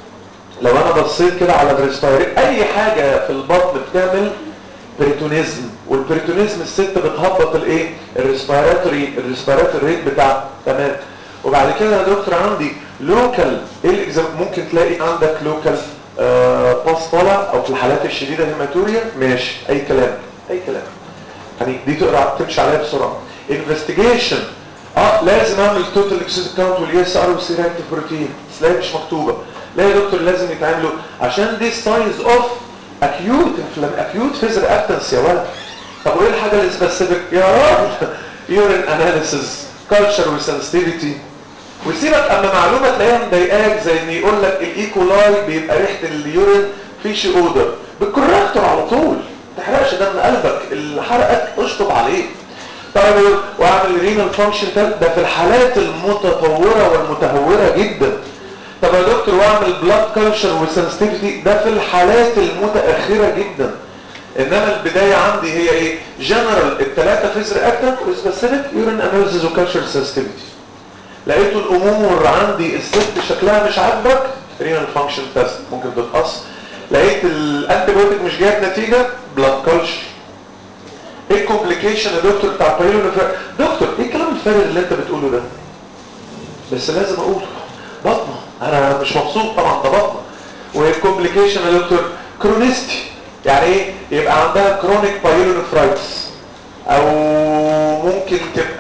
لو انا بصيت كده على الريسبيري اي حاجه في البطن بتعمل بريتونيزم والبريتونيزم الست بتهبط الايه الريسبيراتوري الريسبيراتوري ريت بتاعها تمام وبعد كده يا دكتور عندي لوكال ايه الاكزام ممكن تلاقي عندك لوكال آه باس طالع او في الحالات الشديده هيماتوريا ماشي اي كلام اي كلام يعني دي تقرا تمشي عليها بسرعه انفستيجيشن اه لازم اعمل توتال اكسيد كاونت والاس ار والسيرانتيف بروتين بس لا مش مكتوبه لا يا دكتور لازم يتعملوا عشان دي ساينز اوف اكيوت اكيوت فيزر اكتنس يا ولد طب وايه الحاجه اللي سبيسيفيك يا راجل يورين اناليسيس كلتشر وسنسيتيفيتي ويسيبك اما معلومه تلاقيها مضايقاك زي ان يقول لك الايكولاي بيبقى ريحه اليورين فيش اودر بالكوركتور على طول ما تحرقش دم قلبك اللي حرقك اشطب عليه طيب واعمل رينال فانكشن ده في الحالات المتطوره والمتهوره جدا طب يا دكتور واعمل بلاد كلتشر وسنسيتيفيتي ده في الحالات المتاخره جدا انما البدايه عندي هي ايه جنرال الثلاثه فيزر اكتر وسبيسيفيك يورين اناليسيس وكلتشر سنسيتيفيتي لقيته الامور عندي الست شكلها مش عاجبك رينال فانكشن تيست ممكن تتقص لقيت الانتي بايوتيك مش جايب نتيجه بلاد كلتشر ايه الكومبليكيشن يا دكتور بتاع بايلونيفر دكتور ايه الكلام الفارغ اللي انت بتقوله ده بس لازم اقوله بطنه انا مش مبسوط طبعا ده بطنه والكومبليكيشن يا دكتور كرونيستي يعني ايه يبقى عندها كرونيك بايلونيفرايتس او ممكن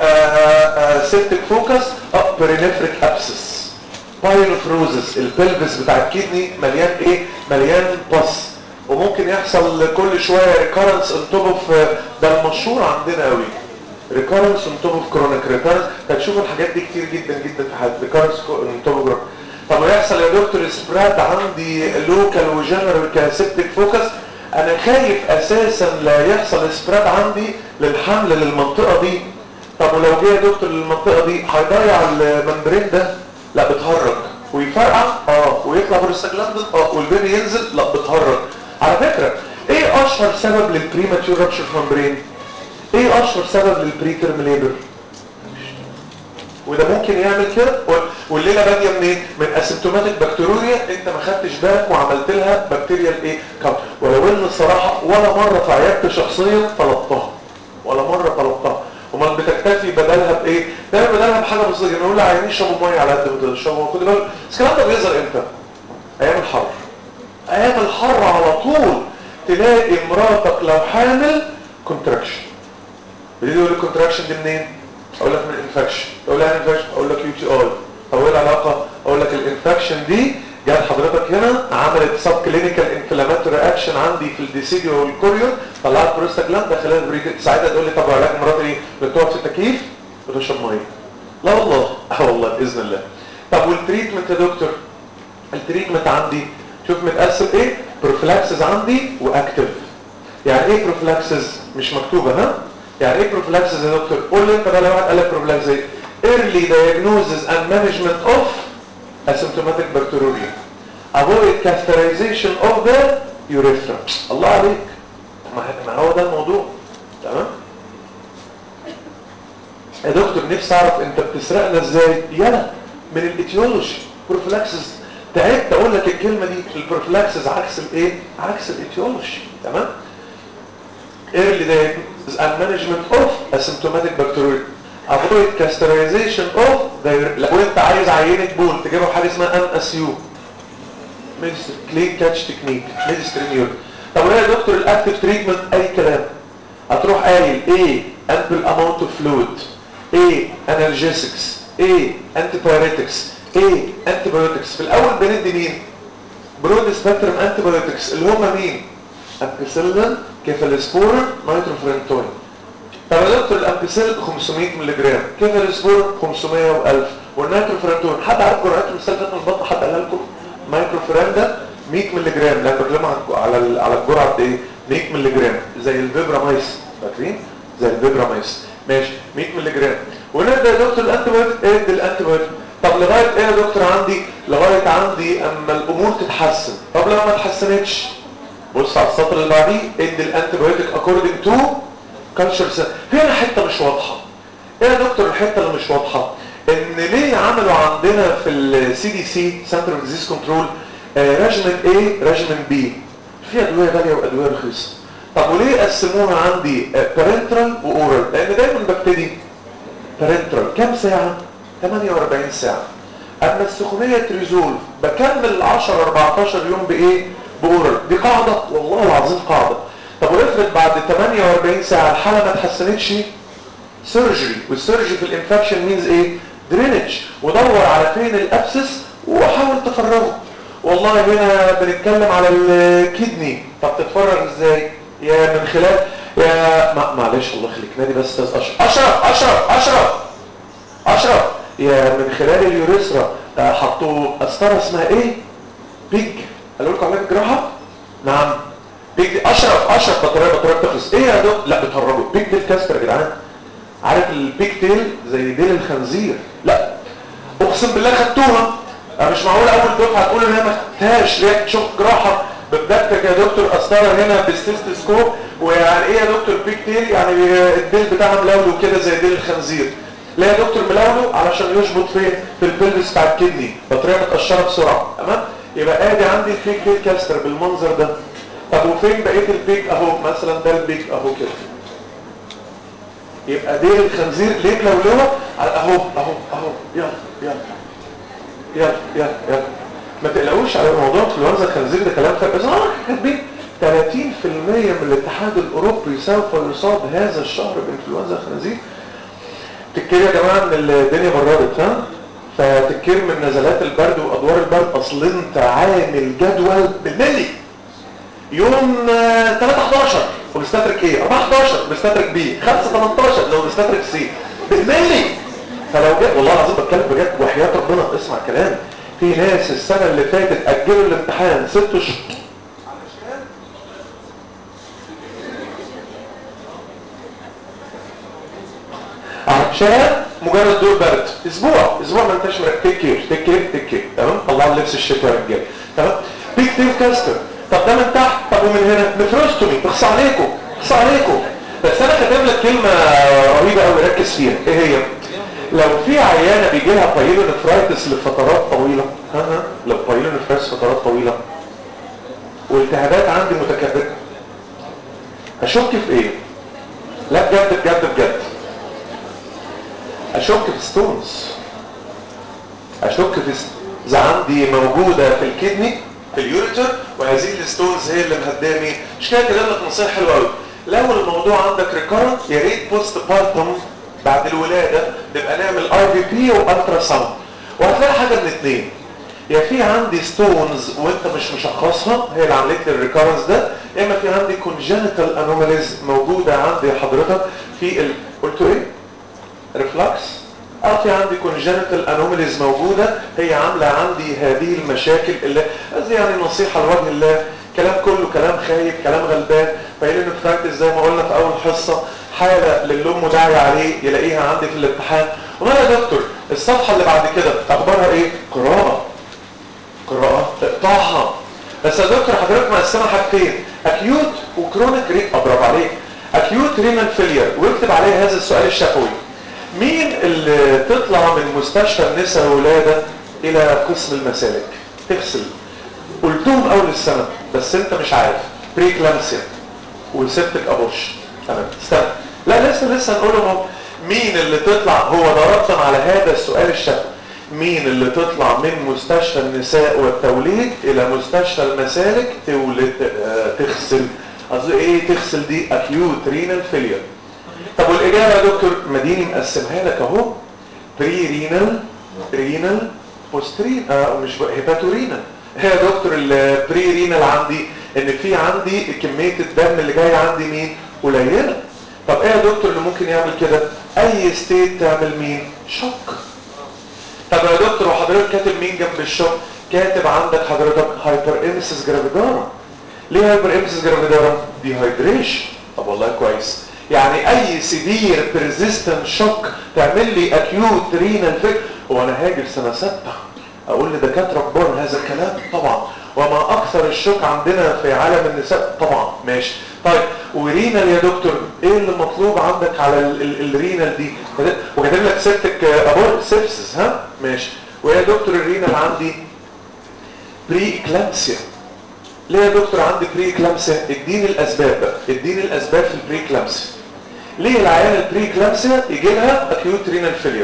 تبقى سيبتك فوكس اه برينفريك ابسس بايلوفروزس البلفس بتاع الكدني مليان ايه مليان بص وممكن يحصل كل شويه ريكارنس ان توب اوف ده المشهور عندنا قوي ريكارنس ان توب اوف كرونيك ريكارنس هتشوفوا الحاجات دي كتير جدا جدا في حياتك ريكارنس ان توب اوف طب ويحصل يا دكتور سبراد عندي لوكال وجنرال كسيبتك فوكس انا خايف اساسا لا يحصل سبراد عندي للحمل للمنطقه دي طب ولو جه يا دكتور للمنطقه دي هيضيع الممبرين ده لا بتهرج ويفرقع اه ويطلع بروستاجلاندين اه والبيبي ينزل لا بتهرج على فكره ايه اشهر سبب للبريماتيور رابشر ممبرين ايه اشهر سبب للبريترم ليبر وده ممكن يعمل كده والليله باديه منين من اسيمتوماتيك بكتيريا انت ما خدتش بالك وعملت لها بكتيريال ايه كاونت ولو ان الصراحه ولا مره في عيادتي شخصيا طلبتها ولا مره طلبتها امال بتكتفي بدلها بايه دايما بدلها بحاجه بسيطه جدا نقول لعيانين اشربوا ميه على قد ما تقدروا اشربوا خد بالك بس الكلام ده بيظهر امتى ايام الحر ايام الحر على طول تلاقي مراتك لو حامل كونتراكشن بتيجي تقول الكونتراكشن دي منين اقول لك من الانفكشن تقول لها انفكشن اقول لك يو تي اي طب ايه العلاقه اقول لك الانفكشن دي جت حضرتك هنا عملت سب كلينيكال انفلاماتوري اكشن عندي في الديسيديو والكوريون طلعت بروستاجلاند دخلها البريد ساعتها تقول لي طب علاج مراتي ايه بتقعد في التكييف بتشرب ميه لا والله اه والله باذن الله طب والتريتمنت يا دكتور التريتمنت عندي شوف متقسم ايه بروفلاكسز عندي واكتف يعني ايه بروفلاكسز مش مكتوبه ها يعني ايه بروفلاكسز يا دكتور قول لي انت بقى لو واحد قال لك بروفلاكسز ايه early diagnosis and management of asymptomatic bacteriuria avoid catheterization of the urethra الله عليك ما هو ده الموضوع تمام يا دكتور نفسي اعرف انت بتسرقنا ازاي يلا من الاتيولوجي بروفلاكسز تعبت اقول لك الكلمه دي البروفلاكسز عكس الايه عكس الاتيولوجي تمام early diagnosis and management of asymptomatic bacteriuria avoid catheterization of the لو انت عايز عينه بول تجيبها بحاجه اسمها ام اس يو كلين كاتش تكنيك ميدسترينيور طب وليه يا دكتور الاكتف تريتمنت اي كلام هتروح قايل ايه امبل اماونت اوف فلويد ايه انالجيسكس ايه انتي بايريتكس ايه انتي بايوتكس في الاول بندي مين برود سبيكترم انتي بايوتكس اللي هم مين امبيسيلين كيفالسبورين نيتروفرنتوين طب يا دكتور الامبيسيل 500 ملغ كيفالسبور 500 و1000 والنيتروفرنتون حد عارف جرعته السنه اللي فاتت من البطن حد قالها لكم مايكروفرندا 100 ملغ لا بتكلم على على الجرعه قد ايه 100 ملغ زي الفيبرامايس فاكرين زي الفيبرامايس ماشي 100 ملغ ونبدا يا دكتور الانتيبيوتيك ادي الانتيبيوتيك طب لغايه ايه يا دكتور عندي لغايه عندي اما الامور تتحسن طب لو ما اتحسنتش بص على السطر اللي بعديه ادي الانتيبيوتيك اكوردنج تو كالتشر هنا حته مش واضحه ايه يا دكتور الحته اللي مش واضحه ان ليه عملوا عندنا في السي دي سي سنتر اوف ديزيز كنترول ريجمنت ايه ريجمنت بي في ادويه غاليه وادويه رخيصه طب وليه قسموها عندي بارنترال واورال لان دايما ببتدي بارنترال كام ساعه 48 ساعه اما السخونيه تريزولف بكمل 10 14 يوم بايه باورال دي قاعده والله العظيم قاعده طب وافرض بعد 48 ساعه الحاله ما اتحسنتش سيرجري والسيرجري في الانفكشن مينز ايه درينج ودور على فين الابسس وحاول تفرغه والله هنا بنتكلم على الكدني طب تتفرغ ازاي يا من خلال يا ما معلش الله يخليك نادي بس استاذ اشرف اشرف اشرف اشرف اشرف يا من خلال اليوريثرا حطوا قسطره اسمها ايه بيج قالوا لكم عليها الجراحه نعم بيج دي اشرف اشرف بطاريه بطاريه بتخلص ايه يا دكتور لا بتهربوا بيج دي الكاستر يا جدعان عارف البيك تيل زي ديل الخنزير لا اقسم بالله خدتوها مش معقول اول دفعه تقول ان انا ما خدتهاش ليه شوف جراحه ببدأتك يا دكتور قسطره هنا بالستيستوسكوب ويعني ايه يا دكتور بيك تيل يعني الديل بتاعها ملولو كده زي ديل الخنزير ليه يا دكتور ملولو علشان يشبط فين في البلفس بتاع الكدني بطاريه متقشره بسرعه تمام يبقى ادي عندي البيك تيل كاستر بالمنظر ده طب وفين بقيه البيك اهو مثلا ده البيك اهو كده يبقى ديل الخنزير ليه ملولوه اهو اهو اهو يلا يلا يلا يلا يلا ما تقلقوش على موضوع انفلونزا الخنزير ده كلام فارغ بس انا كاتبين 30% من الاتحاد الاوروبي سوف يصاب هذا الشهر بانفلونزا الخنازير تكير يا جماعه ان الدنيا بردت ها فتكير من نزلات البرد وادوار البرد اصل انت عامل جدول بالملي يوم 3 11 وبستترك ايه 4 11 بستترك بي 5 18 لو بستترك سي بالملي فلو جاء والله العظيم بتكلم بجد وحياة ربنا اسمع كلامي في ناس السنة اللي فاتت اجلوا الامتحان ست شهور عشان مجرد دور برد اسبوع اسبوع ما انتش مركز كير تك كير تك كير تمام طلع لبس الشتاء يا رجاله تمام بيك تيف كاستر طب ده من تحت طب ومن هنا نفروستومي اخص عليكم اخص عليكم بس انا كاتب لك كلمه رهيبه قوي ركز فيها ايه هي لو في عيانه بيجي لها بايلونفرايتس لفترات طويله ها ها لو بايلونفرايتس فترات طويله والتهابات عندي متكرره اشك في ايه لا بجد بجد بجد اشك في ستونز اشك في ست... اذا عندي موجوده في الكدني في اليوريتر وهذه الستونز هي اللي مهديه مين مش كده كده لك نصيحه حلوه قوي لو الموضوع عندك ريكارنت يا ريت بوست بارتم بعد الولاده نبقى نعمل اي في بي والترا ساوند وهتلاقي حاجه من اثنين يا في عندي ستونز وانت مش مشخصها هي اللي عملت لي الريكارنس ده يا اما في عندي كونجنتال انوماليز موجوده عندي حضرتك في ال... قلت ايه ريفلكس او في عندي كونجنتال انوماليز موجوده هي عامله عندي هذه المشاكل اللي قصدي يعني نصيحه لوجه الله كلام كله كلام خايب كلام غلبان فايلين فراكتس زي ما قلنا في اول حصه حاله للي امه داعيه عليه يلاقيها عندي في الامتحان وما يا دكتور الصفحه اللي بعد كده اخبارها ايه قراءه قراءه اقطعها بس يا دكتور حضرتك مقسمها حاجتين اكيوت وكرونيك ريت اضرب عليك اكيوت رينال فيلير واكتب عليه هذا السؤال الشفوي مين اللي تطلع من مستشفى النساء والولاده الى قسم المسالك تغسل قلتهم اول السنه بس انت مش عارف بريكلامسيا والسبتك ابورش تمام استنى لا لسه لسه هنقولهم اهو مين اللي تطلع هو ده ردا على هذا السؤال الشفوي مين اللي تطلع من مستشفى النساء والتوليد الى مستشفى المسالك تولد آه تغسل قصدي ايه تغسل دي اكيوت رينال فيلير طب والاجابه يا دكتور مديني مقسمها لك اهو بري رينال رينال بوسترين آه مش هيباتورينال هي يا دكتور البري رينال عندي ان في عندي كميه الدم اللي جايه عندي مين قليله طب ايه يا دكتور اللي ممكن يعمل كده اي ستيت تعمل مين شك طب يا دكتور وحضرتك كاتب مين جنب الشك كاتب عندك حضرتك هايبر امسيس جرافيدارا ليه هايبر امسيس جرافيدارا دي هايدريشن طب والله كويس يعني اي سيفير بيرزيستنت شوك تعمل لي اكيوت رينال فيك هو انا هاجر سنه سته اقول لدكاتره كبار هذا الكلام طبعا وما اكثر الشوك عندنا في عالم النساء طبعا ماشي طيب ورينال يا دكتور ايه اللي مطلوب عندك على ال ال الرينال دي وكاتب لك سيبتك ابور سيبسس ها ماشي ويا دكتور الرينال عندي بري اكلامسيا ليه يا دكتور عندي بري اكلامسيا اديني الاسباب بقى اديني الاسباب في البري اكلامسيا ليه العيان البري اكلامسيا يجي لها اكيوت رينال فيلير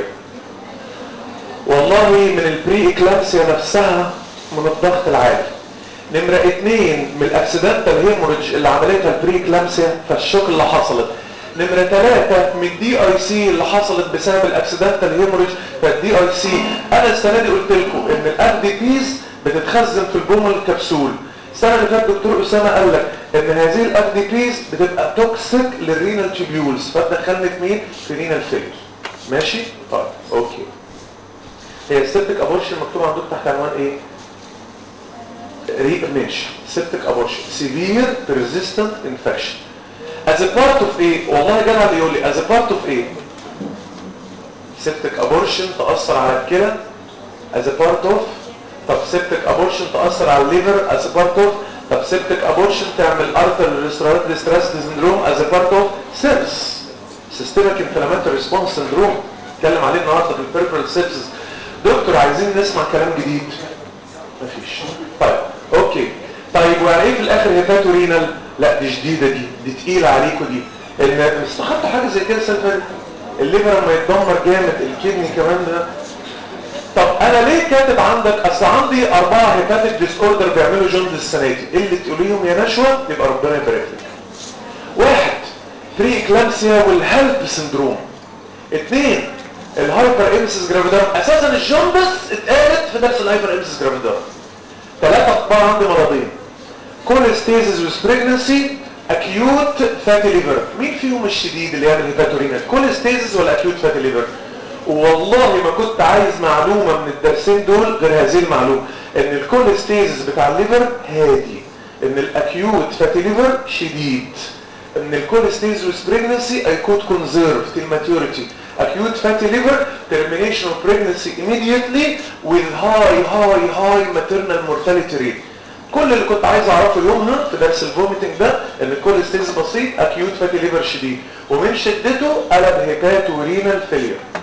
والله من البري اكلامسيا نفسها من الضغط العالي نمرة اتنين من الاكسيدنتال هيموريدج اللي عملتها البري اكلامسيا فالشوك اللي حصلت نمرة ثلاثة من الدي اي سي اللي حصلت بسبب الاكسيدنتال هيموريدج فالدي اي سي انا السنة دي قلت لكم ان الاف دي بيز بتتخزن في البومل الكبسول السنة اللي فاتت دكتور أسامة قال لك ان هذه الاف دي بيز بتبقى توكسيك للرينال تيبيولز فتدخلني في مين؟ في رينال فيلر ماشي؟ طيب اوكي هي السبتك ابورشن مكتوب عندكم تحت عنوان ايه؟ ري ماشي سبتك ابورشن سيفير بيرزيستنت انفكشن از بارت اوف ايه؟ والله جدع اللي يقول لي از بارت اوف ايه؟ سبتك ابورشن تاثر على الكلى از بارت اوف طب سبتك ابورشن تاثر على الليفر از بارت اوف طب سبتك ابورشن تعمل ارتر ريستورات ستريس سندروم از بارت اوف سيرس سيستميك انفلاماتوري ريسبونس سندروم اتكلم عليه النهارده في البيربرال سيبسز دكتور عايزين نسمع كلام جديد مفيش طيب اوكي طيب ويعني ايه في الاخر هيباتو رينال لا دي جديده دي دي تقيله عليكم دي ان استخدت حاجه زي كده السنه اللي فاتت الليفر لما يتدمر جامد الكدني كمان ده طب انا ليه كاتب عندك اصل عندي اربعه هيباتيك ديس اوردر بيعملوا جوند السنه دي إيه اللي تقوليهم يا نشوى يبقى ربنا يبارك لك واحد بري اكلامسيا والهلب سندروم اثنين الهايبر امسيس جرافيدار اساسا الجوندس اتقالت في درس الهايبر امسيس جرافيدار ثلاثه اطباء عندي مرضين كوليستيزيس وسبريجنسي اكيوت فاتي ليفر مين فيهم الشديد اللي يعمل هيباتورينا كوليستيزيس ولا اكيوت فاتي ليفر والله ما كنت عايز معلومه من الدرسين دول غير هذه المعلومه ان الكوليستيزيس بتاع الليفر هادي ان الاكيوت فاتي ليفر شديد ان الكوليستيزيس وسبريجنسي اي كود كونزيرف till maturity acute fatty liver termination of pregnancy immediately with high high high maternal mortality rate كل اللي كنت عايز اعرفه يومها في درس الفوميتنج ده ان الكوليستيز بسيط acute fatty liver شديد ومن شدته قلب هيباتو رينال فيلير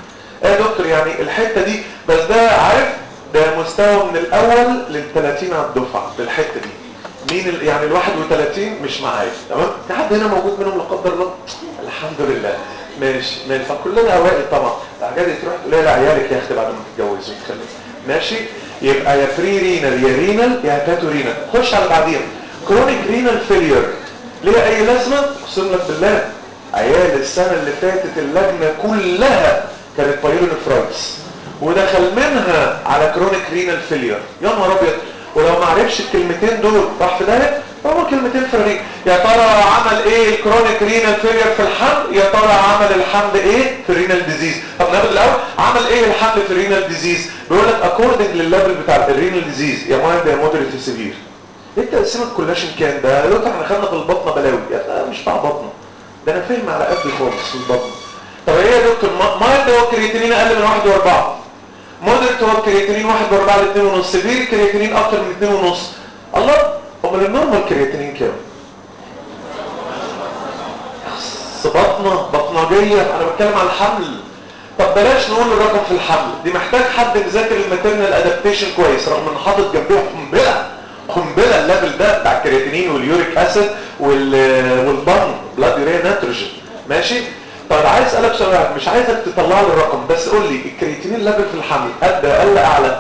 ايه يا دكتور يعني الحته دي بس ده عارف ده مستوى من الاول لل 30 على الدفعه بالحته دي مين ال... يعني ال 31 مش معايا تمام في حد هنا موجود منهم لا قدر الله الحمد لله ماشي ماشي فكلنا اوائل طبعا الحاجات دي تروح تقول لها لعيالك يا اختي بعد ما تتجوز وتخلف ماشي يبقى يا فري رينال يا رينال يا هاتاتو رينال خش على بعدين كرونيك رينال فيلير ليها اي لازمه اقسم لك بالله عيال السنه اللي فاتت اللجنه كلها كانت بايلونفرايتس ودخل منها على كرونيك رينال فيلير يا نهار ابيض ولو ما عرفش الكلمتين دول راح في داهيه هما كلمتين فرقين يا ترى عمل ايه الكرونيك رينال فيلير في الحمل يا ترى عمل الحمل ايه في الرينال ديزيز طب ناخد الاول عمل ايه الحمل في الرينال ديزيز بيقول لك اكوردنج للليفل بتاع الرينال ديزيز يا مايند يا مودريت يا سيفير ايه تقسيمه الكولاشين كام ده لو احنا خدنا في البطنه بلاوي يا ده مش بتاع بطنه ده انا فاهم على قد خالص في البطن طب ايه يا دكتور مايند هو الكرياتينين اقل من 1 و4 مودريت هو الكرياتينين 1 و4 ل 2 ونص سيفير الكرياتينين اكتر من 2 ونص الله امال النورمال كرياتينين كام بطنه بطنجيه انا بتكلم على الحمل طب بلاش نقول الرقم في الحمل دي محتاج حد يذاكر الماتيرنال ادابتيشن كويس رغم ان حاطط جنبيها قنبله قنبله الليفل ده بتاع الكرياتينين واليوريك اسيد والبن بلاد يوريا نيتروجين ماشي طب عايز اسالك سؤال واحد مش عايزك تطلع لي الرقم بس قول لي الكرياتينين ليفل في الحمل قد اقل اعلى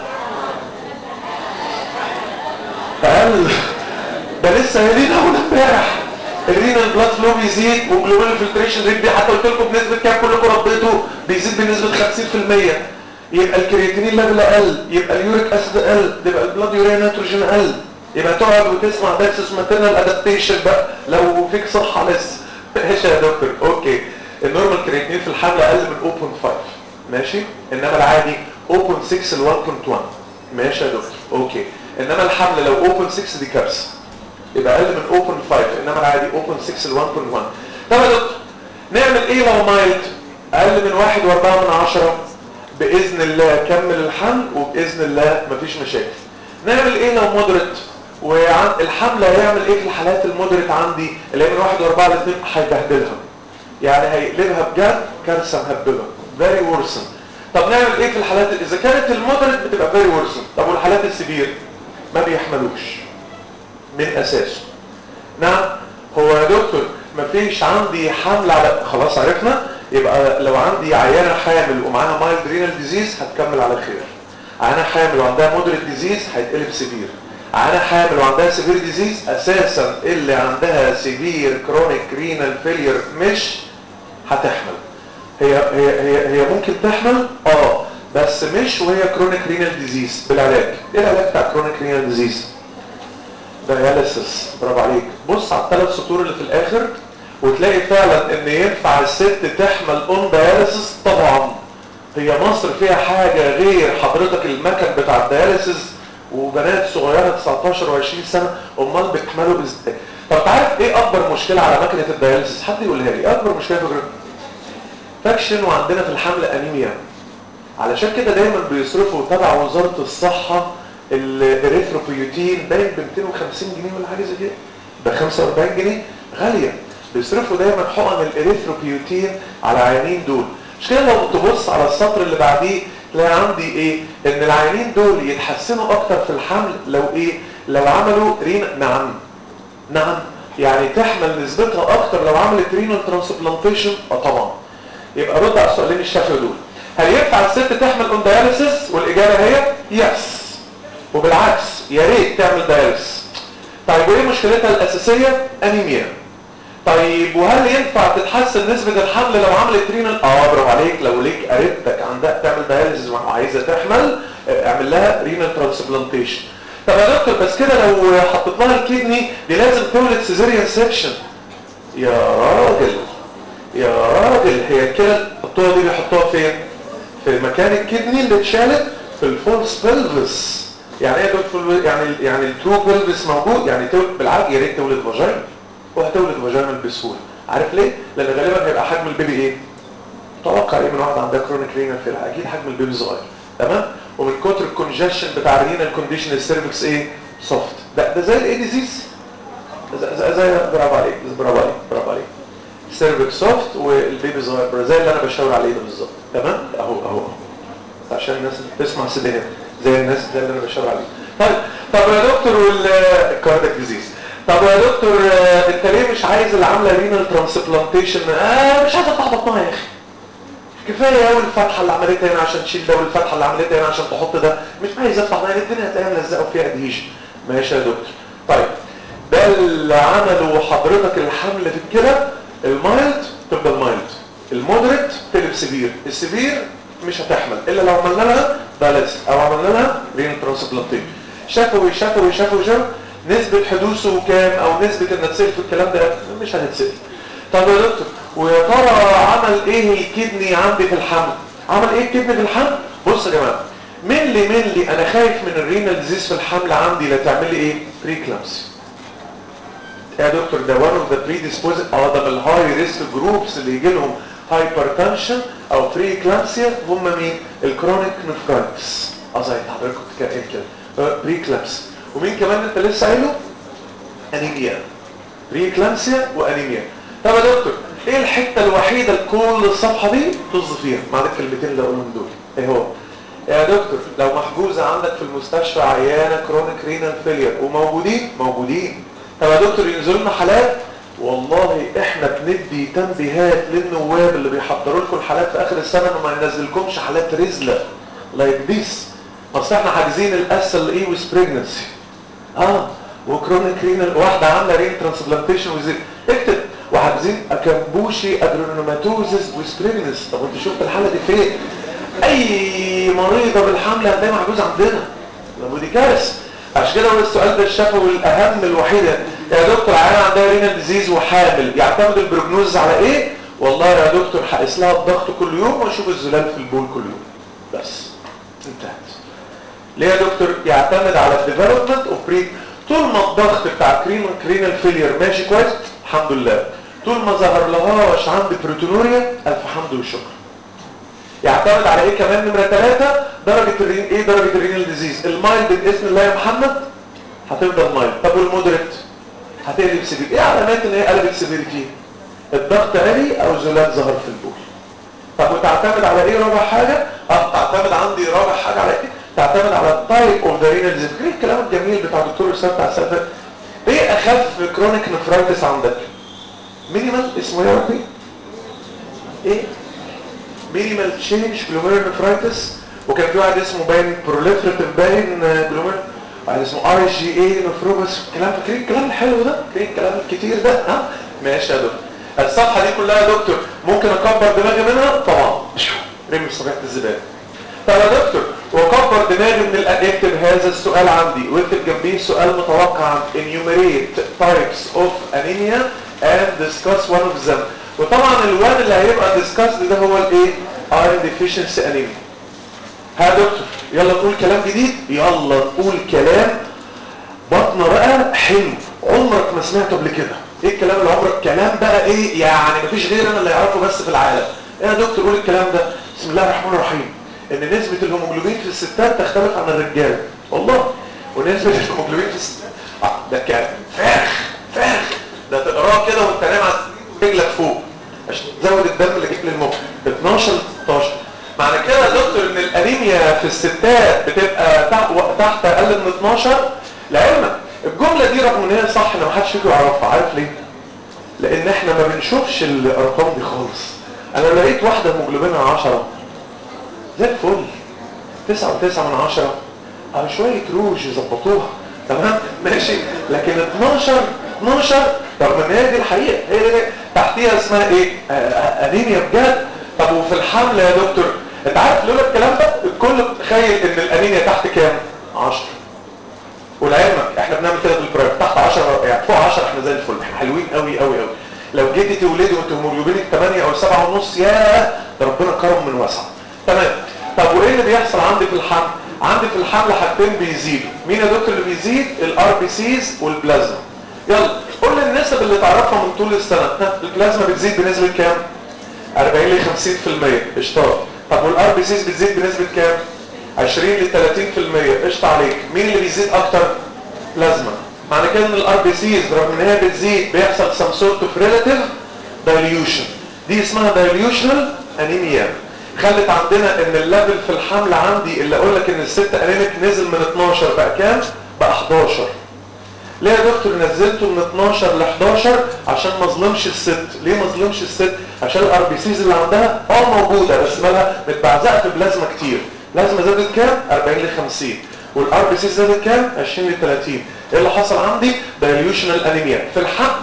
اقل ده لسه قايلين اول امبارح الرينال بلاد فلو بيزيد والجلوبال فلتريشن ريت دي حتى قلت لكم بنسبه كام كلكم رديتوا بيزيد بنسبه 50% يبقى الكرياتينين ليفل اقل يبقى اليوريك اسيد اقل يبقى البلاد يوريا نيتروجين اقل يبقى تقعد وتسمع داكسس ماتيرنال ادابتيشن بقى لو فيك صحه لسه ماشي يا دكتور اوكي النورمال كرياتينين في الحمل اقل من 0.5 ماشي انما العادي 0.6 ل 1.1 ماشي يا دكتور اوكي انما الحمل لو 0.6 دي كارثه يبقى اقل من 0.5 انما العادي 0.6 ل 1.1 طب يا دكتور نعمل ايه لو مايلد اقل من 1 و4 من 10 باذن الله كمل الحمل وباذن الله مفيش مشاكل نعمل ايه لو مودريت والحمل هيعمل ايه في الحالات المودريت عندي اللي هي من 1 و4 ل 2 هيبهدلها يعني هيقلبها بجد كارثه مهببه فيري ورسن طب نعمل ايه في الحالات اذا كانت المودريت بتبقى فيري ورسن طب والحالات السبير ما بيحملوش من اساسه نعم هو يا دكتور مفيش عندي حمل على خلاص عرفنا يبقى لو عندي عيانه حامل ومعاها مايلد رينال ديزيز هتكمل على خير عيانه حامل وعندها مودريت ديزيز هيتقلب سيفير عيانه حامل وعندها سيفير ديزيز اساسا اللي عندها سيفير كرونيك رينال فيلير مش هتحمل هي هي هي هي ممكن تحمل اه بس مش وهي كرونيك رينال ديزيز بالعلاج ايه العلاج بتاع كرونيك رينال ديزيز دياليسيس برافو عليك بص على الثلاث سطور اللي في الاخر وتلاقي فعلا ان ينفع الست تحمل اون دياليسيس طبعا هي مصر فيها حاجة غير حضرتك المكن بتاع الدياليسيس وبنات صغيرة 19 و20 سنة امال بتحملوا ازاي طب تعرف ايه اكبر مشكلة على مكنة الدياليسيس حد يقولها لي اكبر مشكلة في فاكشن وعندنا في الحمل انيميا علشان كده دايما بيصرفوا تبع وزارة الصحة الاريثروبيوتين باين ب 250 جنيه ولا حاجه زي كده ب 45 جنيه غاليه بيصرفوا دايما حقن الاريثروبيوتين على العيانين دول مش كده لو تبص على السطر اللي بعديه تلاقي عندي ايه ان العيانين دول يتحسنوا اكتر في الحمل لو ايه لو عملوا رين نعم نعم يعني تحمل نسبتها اكتر لو عملت رينال ترانسبلانتيشن اه طبعا يبقى رد على السؤالين الشافعي دول هل ينفع الست تحمل اون دياليسيس والاجابه هي يس وبالعكس يا ريت تعمل دايلس طيب وايه مشكلتها الاساسيه انيميا طيب وهل ينفع تتحسن نسبة الحمل لو عملت رينال اه برافو عليك لو ليك قريبتك عندها تعمل دايلز وعايزه تحمل اعمل لها رينال ترانسبلانتيشن طب يا دكتور بس كده لو حطيت لها الكدني دي لازم تولد سيزيريان سيكشن يا راجل يا راجل هي الكلى الحطوها دي بيحطوها فين في مكان الكدني اللي اتشالت في الفولس بلفس يعني ايه دكتور يعني يعني الترو بلفس موجود يعني تولد بالعكس يا ريت تولد فاجينا وهتولد فاجينا بسهوله عارف ليه لان غالبا هيبقى حجم البيبي ايه توقع ايه من واحد عندها كرونيك رينال فيل اكيد حجم البيبي صغير تمام ومن كتر الكونجكشن بتاع الرينال كونديشن السيرفكس ايه سوفت ده ده زي الاي ديزيز زي, زي برافو عليك برافو عليك برافو عليك سيرفكس سوفت والبيبي صغير زي اللي انا بشاور عليه ده بالظبط تمام اهو اهو عشان الناس بتسمع سيديهات زي الناس زي اللي انا بشاور عليه طيب طب يا دكتور والكاردياك ديزيز طب يا دكتور آه، انت ليه مش عايز اللي عامله رينال ترانسبلانتيشن اه مش عايز افتح بطنها يا اخي كفايه قوي الفتحه اللي عملتها هنا عشان تشيل ده والفتحه اللي عملتها هنا عشان تحط ده مش عايز افتح بقى الدنيا هتلاقيها ملزقه فيها ادهيشن ماشي يا دكتور طيب ده اللي عمله حضرتك الحمل في الكلى المايلد تفضل مايلد المودريت تقلب سيفير السيفير مش هتحمل الا لو عملنا لها بالانس او عملنا لها رين ترانسبلانتيشن شفوي شفوي شفوي شفوي نسبة حدوثه كام او نسبة انها تسال في الكلام ده مش هتتسال طب يا دكتور ويا ترى عمل ايه الكدني عندي في الحمل عمل ايه الكدني في الحمل بص يا جماعه ملي ملي انا خايف من الرينال ديزيز في الحمل عندي لا تعمل لي ايه بريكلامسي يا دكتور ده one of the predisposed اه ده من الهاي ريسك جروبس اللي يجي لهم هايبرتنشن او بريكلامسيا هم مين الكرونيك نفرايتس اه زي حضرتك كنت قايل كده بريكلامسيا ومين كمان انت لسه قايله انيميا بريكلامسيا وانيميا طب يا دكتور ايه الحته الوحيده لكل الصفحه دي طز فيها مع الكلمتين اللي اقولهم دول ايه هو يا دكتور لو محجوزه عندك في المستشفى عيانه كرونيك رينال فيلير وموجودين موجودين طب يا دكتور ينزلوا لنا حالات والله احنا بندي تنبيهات للنواب اللي بيحضروا لكم الحالات في اخر السنه انه ما ينزلكمش حالات رزله لايك ذيس اصل احنا حاجزين الاس ال اي وسبريجنسي اه وكرونيك رينال واحده عامله رين ترانسبلانتيشن وزي اكتب وحاجزين اكمبوشي ادرينوماتوزس وسبريجنس طب انت شفت الحاله دي فين اي مريضه بالحمل هتلاقي محجوز عندنا طب ودي كارثه عشان كده هو السؤال ده الشفوي الاهم الوحيد يا دكتور عيان عندها رينال ديزيز وحامل يعتمد البروجنوز على ايه والله يا دكتور هقيس لها الضغط كل يوم واشوف الزلال في البول كل يوم بس انتهت ليه يا دكتور يعتمد على الديفلوبمنت اوف بري طول ما الضغط بتاع كرينال كرينال فيلير ماشي كويس الحمد لله طول ما ظهر لهاش عندي بروتونوريا الف حمد وشكر يعتمد على ايه كمان نمره ثلاثة درجة الرين ايه درجة الرينال ديزيز المايلد باذن الله يا محمد هتفضل مايلد طب والمودريت هتقلب سيفير ايه علامات ان هي قلبت سيفيريتي الضغط عالي او زلال ظهر في البول طب وتعتمد على ايه رابع حاجة اه تعتمد عندي رابع حاجة على ايه تعتمد على التايب اوف ذا رينال ديزيز ايه الكلام الجميل بتاع الدكتور اسامه بتاع السنه ايه اخف كرونيك نفرايتس عندك مينيمال اسمه ايه يا ربي ايه مينيمال تشينج جلوميرول نفرايتس وكان في واحد اسمه باين بروليفريتيف باين جلوميرول واحد اسمه ار جي اي نفروبس كلام فاكرين الكلام الحلو ده فاكرين الكلام الكتير ده ها ماشي يا دكتور الصفحه دي كلها يا دكتور ممكن اكبر دماغي منها طبعا رمي في صفيحه الزباله طب يا دكتور وكبر دماغي من الأ- اكتب هذا السؤال عندي واكتب جنبيه سؤال متوقع عن enumerate types of anemia and discuss one of them وطبعا الوان اللي هيبقى discussed ده هو الايه iron deficiency anemia ها يا دكتور يلا نقول كلام جديد يلا نقول كلام بطنه بقى حلو عمرك ما سمعته قبل كده ايه الكلام اللي عمرك كلام بقى ايه يعني مفيش غير انا اللي يعرفه بس في العالم ايه يا دكتور قول الكلام ده بسم الله الرحمن الرحيم ان نسبة الهيموجلوبين في الستات تختلف عن الرجال والله ونسبة الهيموجلوبين في الستات آه ده كان فارغ فارغ ده تقراه كده وانت نايم على السرير رجلك فوق عشان تزود الدم اللي جيب للمخ 12 16 معنى كده يا دكتور ان الانيميا في الستات بتبقى تحت تحت اقل من 12 لعلمك الجملة دي رغم ان هي صح ان ما حدش فيكم يعرفها عارف ليه؟ لان احنا ما بنشوفش الارقام دي خالص انا لو لقيت واحدة هيموجلوبينها 10 زي الفل تسعة وتسعة من عشرة او شوية روج يظبطوها تمام ماشي لكن 12 12 رغم ان هي دي الحقيقة هي دي تحتيها اسمها ايه آه، آه، انيميا بجد طب وفي الحمل يا دكتور انت عارف لولا الكلام ده الكل متخيل ان الانيميا تحت كام 10 ولعلمك احنا بنعمل كده بالبرايم تحت 10 يعني فوق 10 احنا زي الفل احنا حلوين قوي قوي قوي لو جيتي تولدي وانت هيموجلوبينك 8 او 7 ونص ياه ده ربنا كرم من واسع تمام طب وايه اللي بيحصل عندي في الحمل عندي في الحمل حاجتين بيزيدوا مين يا دكتور اللي بيزيد الار بي سيز والبلازما يلا قول لي النسب اللي تعرفها من طول السنه ها، البلازما بتزيد بنسبه كام 40 ل 50% قشطه طب والار بي سيز بتزيد بنسبه كام 20 ل 30% قشطه عليك مين اللي بيزيد اكتر بلازما معنى كده ان الار بي سيز رغم ان هي بتزيد بيحصل some sort of relative dilution دي اسمها dilutional anemia خلت عندنا ان الليفل في الحمل عندي اللي اقول لك ان الست انيميك نزل من 12 بقى كام بقى 11 ليه يا دكتور نزلته من 12 ل 11 عشان ما اظلمش الست ليه ما اظلمش الست عشان الار بي سيز اللي عندها اه موجوده بس مالها متبعزقه في بلازما كتير بلازما زادت كام 40 ل 50 والار بي سيز زادت كام 20 ل 30 ايه اللي حصل عندي دايليوشنال انيميا في الحمل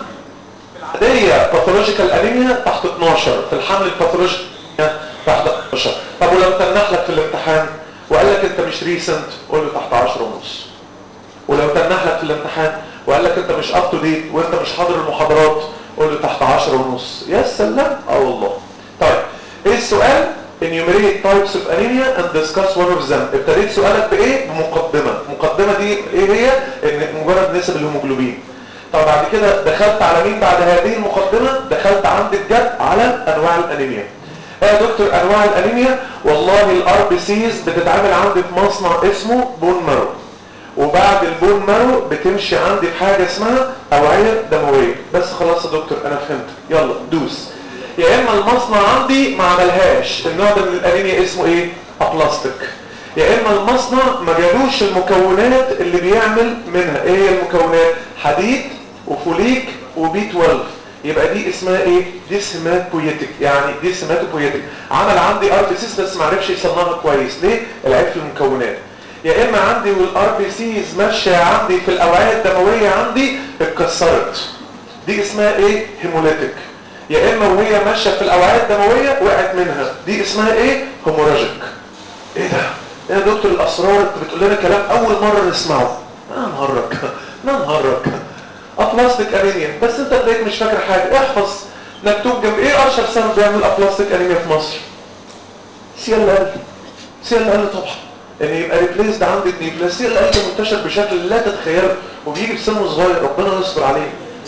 العاديه باثولوجيكال انيميا تحت 12 في الحمل الباثولوجيكال تحت 11 طب ولو تنح لك في الامتحان وقال لك انت مش ريسنت قول له تحت 10 ونص ولو تنح لك في الامتحان وقال لك انت مش اب تو ديت وانت مش حاضر المحاضرات قول له تحت 10 ونص يا سلام اه والله طيب ايه السؤال enumerate types of anemia and discuss one of them ابتديت سؤالك بايه بمقدمه المقدمه دي ايه هي ان مجرد نسب الهيموجلوبين طب بعد كده دخلت على مين بعد هذه المقدمه دخلت عندي بجد على انواع الانيميا ايه يا دكتور انواع الانيميا والله الار بي سيز بتتعامل عندي في مصنع اسمه بون مارو وبعد البون مارو بتمشي عندي في حاجه اسمها اوعيه دمويه بس خلاص يا دكتور انا فهمت يلا دوس يا اما المصنع عندي ما عملهاش النوع ده من الانيميا اسمه ايه ابلاستيك يا اما المصنع ما جالوش المكونات اللي بيعمل منها ايه هي المكونات حديد وفوليك وبي 12 يبقى دي اسمها ايه دي سيماتوبويتيك يعني دي سيماتوبويتيك عمل عندي ار بي سيس بس ما عرفش يصنعها كويس ليه العيب في المكونات يا اما عندي والار بي سيز ماشيه عندي في الاوعيه الدمويه عندي اتكسرت دي اسمها ايه هيموليتيك يا اما وهي ماشيه في الاوعيه الدمويه وقعت منها دي اسمها ايه هيموراجيك ايه ده ايه يا دكتور الاسرار انت بتقول لنا كلام اول مره نسمعه ما نهرج ما نهرج ابلاستيك انيميا بس انت تلاقيك مش فاكر حاجه احفظ مكتوب جنب ايه اشهر سبب بيعمل ابلاستيك انيميا في مصر سي ال ال سي ال ال طبعا ان يبقى ريبليسد عندي النيوكليس سي ال ال منتشر بشكل لا تتخيله وبيجي في سن صغير ربنا يستر عليه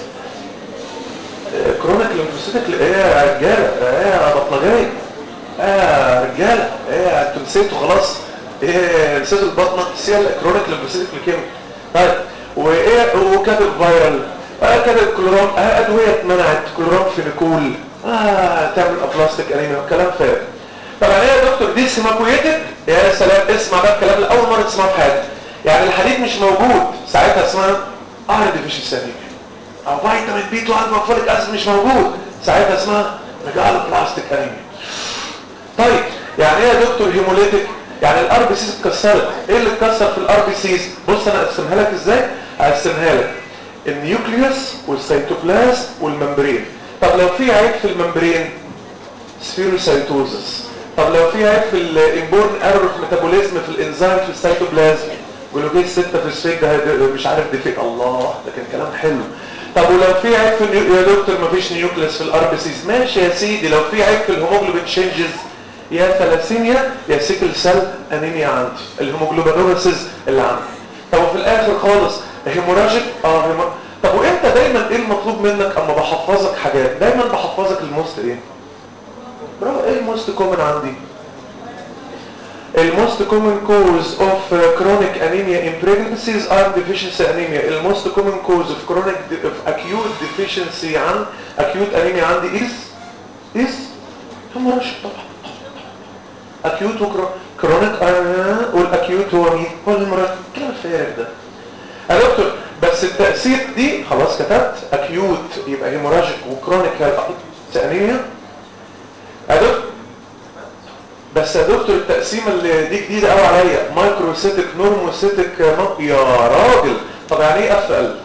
كرونيك ليمفوسيتك ايه يا رجاله ايه يا بطلجيه ايه يا رجاله ايه انتوا نسيتوا خلاص ايه نسيتوا البطنه سي ال كرونيك ليمفوسيتك ليكيميا طيب وايه وكاتب فايرال اه كاتب كلورام اه ادويه اتمنعت كلورام فينيكول اه تعمل ابلاستيك انيميا كلام فارغ طبعا ايه يا دكتور دي سيماكويتك يا سلام اسمع ده الكلام لاول مره تسمعه في حياتك يعني الحديد مش موجود ساعتها اسمها ايرون ديفيشنسي انيميا او فيتامين بي 2 الفا فوليك اسيد مش موجود ساعتها اسمها ميجالو بلاستيك انيميا طيب يعني ايه يا دكتور هيموليتيك يعني الار بي سيز اتكسرت ايه اللي اتكسر في الار بي سيز بص انا اقسمها لك ازاي اقسمها لك النيوكليوس والسيتوبلازم والممبرين طب لو في عيب في الممبرين سفيروسايتوزس طب لو في عيب في الامبورن ايرور في ميتابوليزم في الانزيم في السيتوبلازم جلوكيز 6 فوسفيت ده مش عارف ديفيك الله ده كان كلام حلو طب ولو في عيب في النيو... يا دكتور مفيش نيوكليس في الار بي سيز ماشي يا سيدي لو في عيب في الهيموجلوبين تشينجز يا ثلاسيميا يا سيكل سيل انيميا عندي الهيموجلوبينوريسز اللي عندي طب وفي الاخر خالص هيموراجيك اه هيمو... طب وانت دايما ايه المطلوب منك اما بحفظك حاجات دايما بحفظك الموست ايه برافو ايه الموست كومن عندي الموست common cause of uh, chronic anemia in pregnancies are deficiency anemia الموست common cause of chronic of acute deficiency عن acute anemia عندي is is hemorrhagic طبعا acute وكرونيك والاكيوت هو مين هو الهemorrhagic الكلام الفارغ ده يا دكتور بس التأثير دي خلاص كتبت acute يبقى hemorrhagic وكرونيك انيميا يا دكتور بس يا دكتور التقسيمه اللي دي جديده قوي عليا مايكروسيتك نورموسيتك يا راجل طب يعني ايه اف ال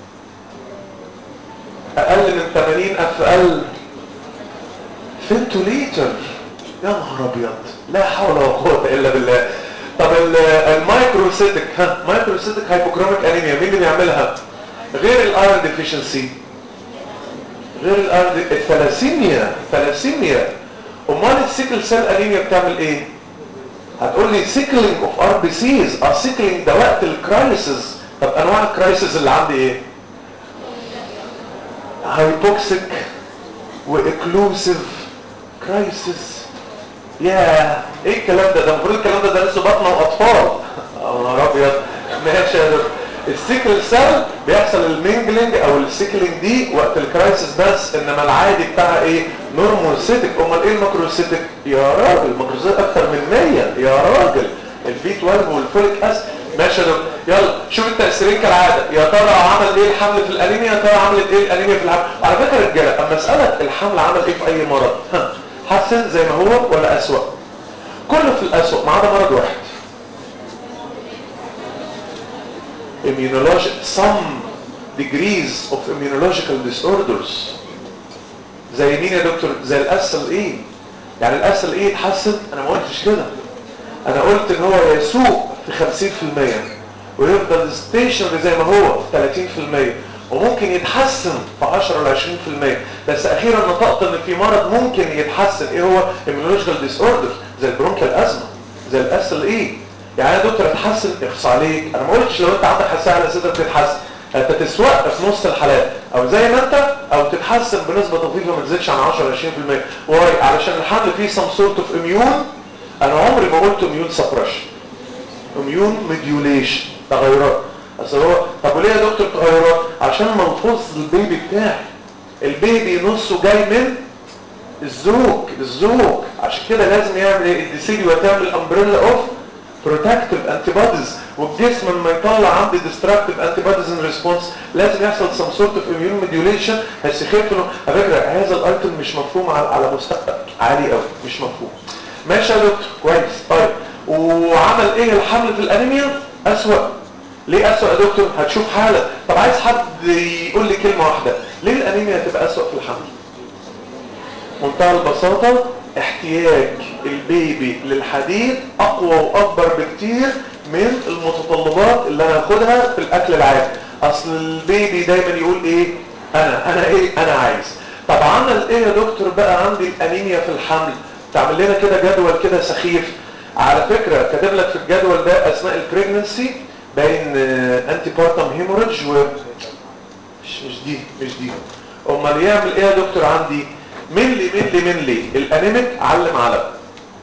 اقل من 80 اف ال فنتوليتر يا نهار ابيض لا حول ولا قوه الا بالله طب المايكروسيتك ها مايكروسيتك هايبوكروميك انيميا مين اللي بيعملها غير الايرون ديفيشنسي غير الايرون الثلاسيميا الثلاسيميا امال السيكل سيل انيميا بتعمل ايه هتقول لي سيكلينج اوف ار بي سيز اه سيكلينج ده وقت الكرايسيس طب انواع الكرايسيس اللي عندي ايه هايبوكسيك واكلوسيف كرايسيس يا ايه الكلام ده ده المفروض الكلام ده درسه بطنه واطفال يا نهار ابيض ماشي يا دكتور السيكل سيل بيحصل المينجلينج او السيكلينج دي وقت الكرايسيس بس انما العادي بتاعها ايه نورموسيتك امال ايه الماكروسيتك يا راجل ماكروسيتك اكتر من 100 يا راجل البي 12 والفوليك اسيد ماشي يا دكتور يلا شوف التاثيرين كالعاده يا ترى عمل ايه الحمل في الانيميا يا ترى عملت ايه الانيميا في الحمل على فكره يا رجاله اما اسالك الحمل عمل ايه في اي مرض ها حسن زي ما هو ولا اسوأ كله في الاسوأ ما عدا مرض واحد immunologic some degrees of immunological disorders زي مين يا دكتور زي الاسل ايه يعني الاسل ايه اتحسن انا ما قلتش كده انا قلت ان هو يسوق في 50% ويفضل ستيشنري زي ما هو في 30% وممكن يتحسن في 10 ل 20% بس اخيرا نطقت ان في مرض ممكن يتحسن ايه هو immunological disorder زي البرونكيال ازمه زي الاسل ايه يعني يا دكتور اتحسن اخص عليك انا ما قلتش لو انت عندك حساسيه على صدرك تتحسن انت تسوق في نص الحالات او زي ما انت او تتحسن بنسبه طفيفه ما تزيدش عن 10 20% واي علشان الحمل فيه some sort of immune انا عمري ما قلت immune suppression immune modulation تغيرات اصل هو طب وليه يا دكتور تغيرات عشان ملفوظ البيبي بتاعي البيبي نصه جاي من الزوج الزوج عشان كده لازم يعمل ايه الديسيدي وتعمل امبريلا اوف بروتكتيف انتي بوديز والجسم لما يطلع عندي ديستراكتيف انتي بوديز ان ريسبونس لازم يحصل سم سورت اوف اميون موديوليشن بس يخف له على فكره هذا الايتم مش مفهوم على على مستوى عالي قوي مش مفهوم ماشي يا دكتور كويس طيب وعمل ايه الحمل في الانيميا اسوأ ليه اسوأ يا دكتور هتشوف حاله طب عايز حد يقول لي كلمه واحده ليه الانيميا هتبقى اسوأ في الحمل منتهى البساطه احتياج البيبي للحديد اقوى واكبر بكتير من المتطلبات اللي انا هاخدها في الاكل العادي اصل البيبي دايما يقول ايه انا انا ايه انا عايز طب عمل ايه يا دكتور بقى عندي الانيميا في الحمل تعمل لنا كده جدول كده سخيف على فكرة كاتب لك في الجدول ده اثناء البريجننسي باين انتي بارتم هيموريدج و مش مش دي مش دي امال يعمل ايه يا دكتور عندي ملي ملي ملي الانيميك علم على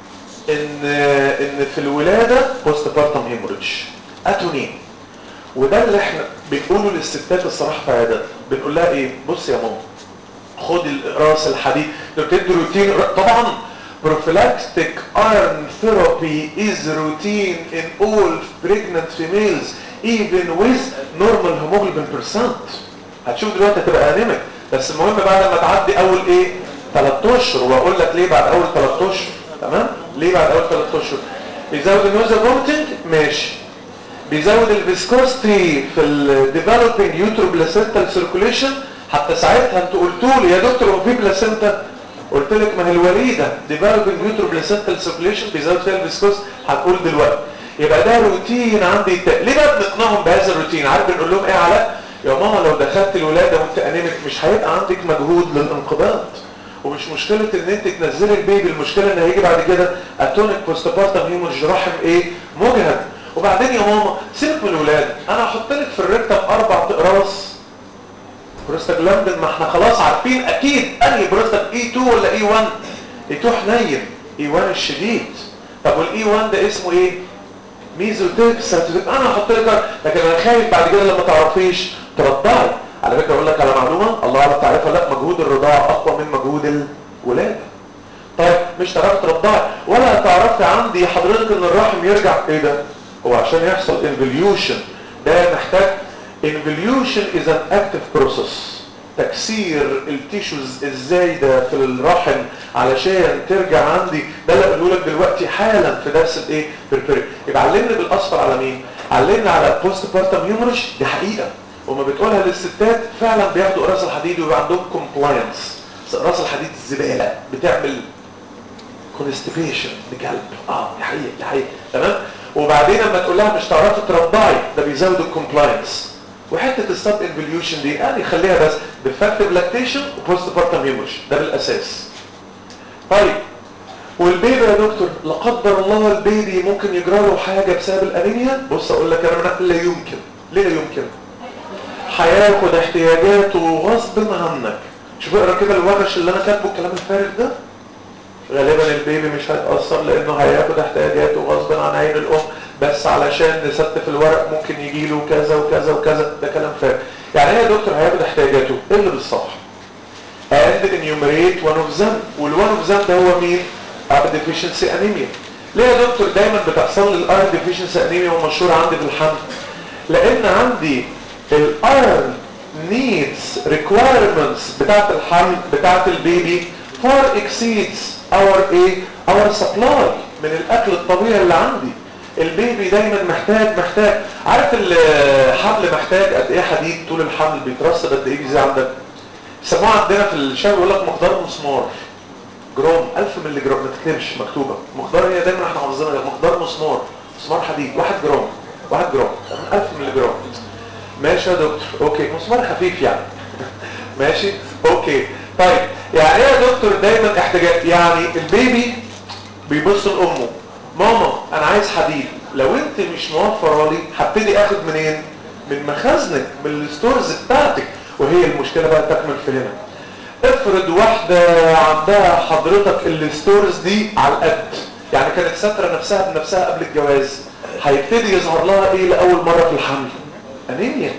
ان ان في الولاده بوست بارتم هيموريدج اتونين وده اللي احنا بنقوله للستات الصراحه في عيادات بنقول لها ايه بص يا ماما خد راس الحديد لو بتدي روتين طبعا prophylactic iron therapy is routine in all pregnant females even with normal hemoglobin percent هتشوف دلوقتي هتبقى انيميك بس المهم بعد ما تعدي اول ايه 3 اشهر واقول لك ليه بعد اول 3 اشهر تمام ليه بعد اول 3 اشهر بيزود النوزا فومتنج ماشي بيزود الفيسكوستي في الديفلوبينج يوترو بلاسنتال سيركوليشن حتى ساعتها انتوا قلتوا لي يا دكتور هو في بلاسنتا قلت لك ما هي الوليده ديفلوبينج يوترو بلاسنتال سيركوليشن بيزود فيها الفيسكوس هتقول دلوقتي يبقى ده روتين عندي الت... ليه بقى بنقنعهم بهذا الروتين عارف بنقول لهم ايه علاء يا ماما لو دخلت الولاده وانت انيميك مش هيبقى عندك مجهود للانقباض ومش مشكلة ان انت تنزلي البيبي المشكلة ان هيجي بعد كده اتونيك بوستبارتم هيموريج رحم ايه مجهد وبعدين يا ماما سيبك من الولاد انا هحط لك في الريكتم اربع اقراص بروستاجلاندين ما احنا خلاص عارفين اكيد انهي بروستاج اي 2 ولا اي 1 اي 2 حنين اي 1 الشديد طب والاي 1 ده اسمه ايه ميزوتيك ساتوتيك انا هحط لك لكن انا خايف بعد كده لما تعرفيش ترضعي على فكره اقول لك على معلومه الله اعلم تعرفها لا مجهود الرضاعه اقوى من مجهود الولاده طيب مش تعرفي ترضعي ولا تعرفي عندي حضرتك ان الرحم يرجع ايه ده هو عشان يحصل انفليوشن ده محتاج انفليوشن از ان اكتف بروسيس تكسير التيشوز الزايده في الرحم علشان ترجع عندي ده اللي اقوله لك دلوقتي حالا في درس الايه في البري يبقى علمني بالاصفر على مين علمنا على بوست بارتم هيومرج دي حقيقه وما بتقولها للستات فعلا بياخدوا قراص الحديد ويبقى عندهم كومبلاينس قراص الحديد الزباله بتعمل كونستيبيشن بقلب اه دي حقيقه دي حقيقه تمام وبعدين لما تقول لها مش تعرفي ترضعي ده بيزود الكومبلاينس وحته السب انفليوشن دي يعني خليها بس ديفكتيف لاكتيشن وبوست بارتم هيموريج ده بالاساس طيب والبيبي يا دكتور لا قدر الله البيبي ممكن يجرى له حاجه بسبب الانيميا بص اقول لك انا من لا يمكن ليه لا يمكن هياخد احتياجاته غصب عنك شوف اقرا كده الورش اللي انا كاتبه الكلام الفارغ ده غالبا البيبي مش هيتأثر لانه هياخد احتياجاته غصبا عن عين الام بس علشان نستف الورق ممكن يجيله كذا وكذا وكذا ده كلام فارغ يعني ايه يا دكتور هياخد احتياجاته ايه اللي بالصح and enumerate one of them والone of them ده هو مين iron deficiency anemia ليه يا دكتور دايما بتحصل لي الايرون deficiency anemia ومشهور عندي في الحمل لان عندي الايرون needs requirements بتاعت الحمل بتاعت البيبي far exceeds our ايه our supply من الاكل الطبيعي اللي عندي البيبي دايما محتاج محتاج عارف الحمل محتاج قد ايه حديد طول الحمل بيترصد قد ايه زي عندك سموها عندنا في الشغل يقول لك مقدار مسمار جرام 1000 مللي جرام ما تكتبش مكتوبه مقدار هي دايما احنا حافظينها مقدار مسمار مسمار حديد 1 جرام 1 جرام 1000 مللي جرام ماشي يا دكتور اوكي مسمار خفيف يعني ماشي اوكي طيب يعني ايه يا دكتور دايما احتاجات يعني البيبي بيبص لامه ماما انا عايز حديد لو انت مش موفره لي هبتدي اخد منين من مخازنك من الستورز بتاعتك وهي المشكله بقى تكمن في هنا افرض واحده عندها حضرتك الستورز دي على القد يعني كانت ساتره نفسها بنفسها قبل الجواز هيبتدي يظهر لها ايه لاول مره في الحمل انيميا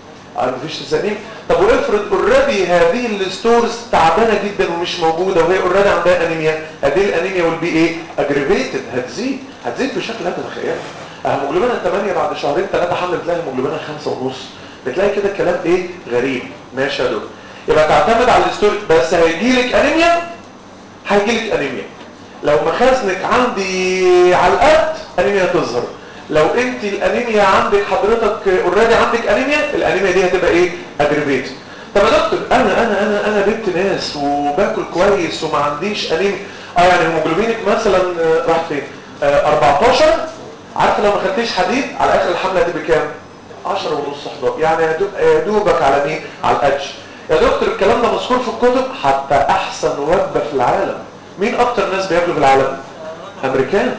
مفيش تسانيم طب وافرض اوريدي هذه الستورز تعبانه جدا ومش موجوده وهي اوريدي عندها انيميا هذه الانيميا will be ايه اجريفيتد هتزيد هتزيد بشكل لا تتخيله هيموجلوبينها 8 بعد شهرين ثلاثه حمل بتلاقي هيموجلوبينها 5 ونص بتلاقي كده الكلام ايه غريب ماشي يا دكتور يبقى تعتمد على الستوري بس هيجي لك انيميا هيجي لك انيميا لو مخازنك عندي على القد انيميا تظهر لو انت الانيميا عندك حضرتك اوريدي عندك انيميا الانيميا دي هتبقى ايه اجريفيت طب يا دكتور انا انا انا انا بنت ناس وباكل كويس وما عنديش انيميا اه يعني هيموجلوبينك مثلا راح فين آه 14 عارف لو ما خدتيش حديد على اخر الحمله دي بكام 10 ونص 11 يعني يا دوبك على مين على الادج يا دكتور الكلام ده مذكور في الكتب حتى احسن وجبه في العالم مين اكتر ناس بياكلوا في العالم امريكان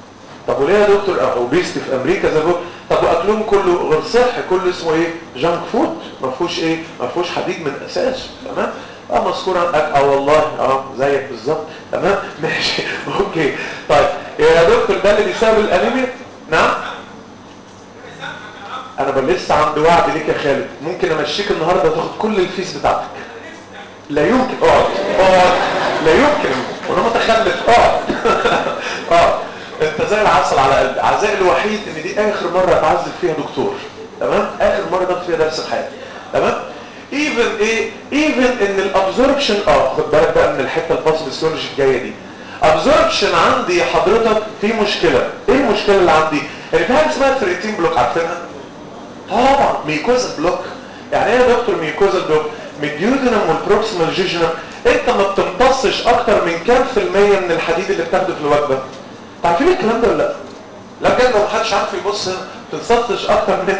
طب وليه يا دكتور اوبيستي في امريكا زي طب واكلهم كله غير صحي كله اسمه ايه جانك فود ما فيهوش ايه ما فيهوش حديد من اساسه تمام اه مذكور عن اه والله اه زيك بالظبط تمام ماشي اوكي طيب يا دكتور ده اللي بيسبب الانيميا نعم انا لسه عندي وعد ليك يا خالد ممكن امشيك النهارده تاخد كل الفيس بتاعتك لا يمكن اقعد اقعد لا يمكن وانا متخلف اقعد اه انت زي العسل على قلبي عزائي الوحيد ان دي اخر مره اتعذب فيها دكتور تمام اخر مره باخد فيها درس في حياتي تمام ايفن ايه ايفن ان الابزوربشن اه خد بالك بقى من الحته الباسبسيولوجي الجايه دي ابزوربشن عندي حضرتك في مشكله ايه المشكله اللي عندي يعني في حاجه اسمها فريتين بلوك عارفينها طبعا ميكوزا بلوك يعني ايه يا دكتور ميكوزا بلوك ميديودينم والبروكسيمال جيجنم انت ما بتمتصش اكتر من كام في المية من الحديد اللي بتاخده في الوجبه عارفين الكلام ده ولا لا لا بجد لو محدش عارف يبص هنا تمتصش اكتر من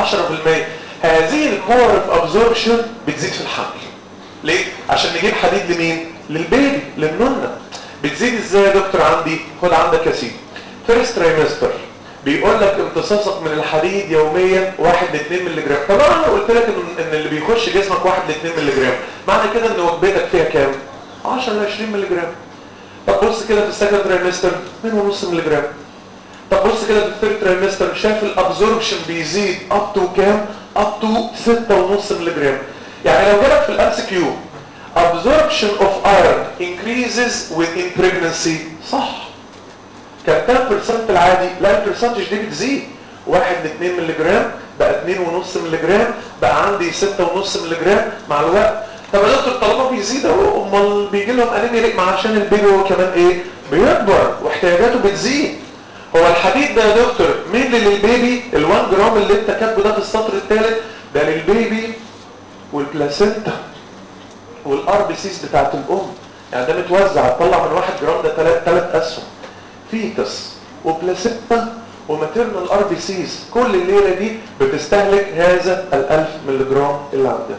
10% هذه الباور اوف ابزوربشن بتزيد في الحمل ليه عشان نجيب حديد لمين للبيبي للنونه بتزيد ازاي يا دكتور عندي خد عندك يا سيدي فيرست ترايمستر بيقول لك امتصاصك من الحديد يوميا 1 ل 2 مللي جرام طبعا انا قلت لك ان, إن اللي بيخش جسمك 1 ل 2 مللي جرام معنى كده ان وجبتك فيها كام 10 ل 20 مللي جرام طب بص كده في السكند ترايمستر 2.5 مللي جرام طب بص كده في الثيرد ترايمستر شايف الابزوربشن بيزيد اب تو كام اب تو 6.5 مللي جرام يعني لو جالك في الام سي كيو absorption of iron increases within pregnancy صح كان 10% العادي لا البرسنتج دي بتزيد 1 ل 2 مللي جرام بقى 2.5 مللي جرام بقى عندي 6.5 مللي جرام مع الوقت طب يا دكتور طالما بيزيد اهو امال بيجي لهم انيميا ليه ما عشان البيبي هو كمان ايه بيكبر واحتياجاته بتزيد هو الحديد ده يا دكتور مين للبيبي ال1 جرام اللي انت كاتبه ده في السطر الثالث ده للبيبي والبلاسينتا والار بي سيز بتاعت الام يعني ده متوزع طلع من 1 جرام ده ثلاث ثلاث اسهم فيتس وبلاسينتا وماتيرنال ار بي سيز كل الليله دي بتستهلك هذا ال1000 مللي جرام اللي عندنا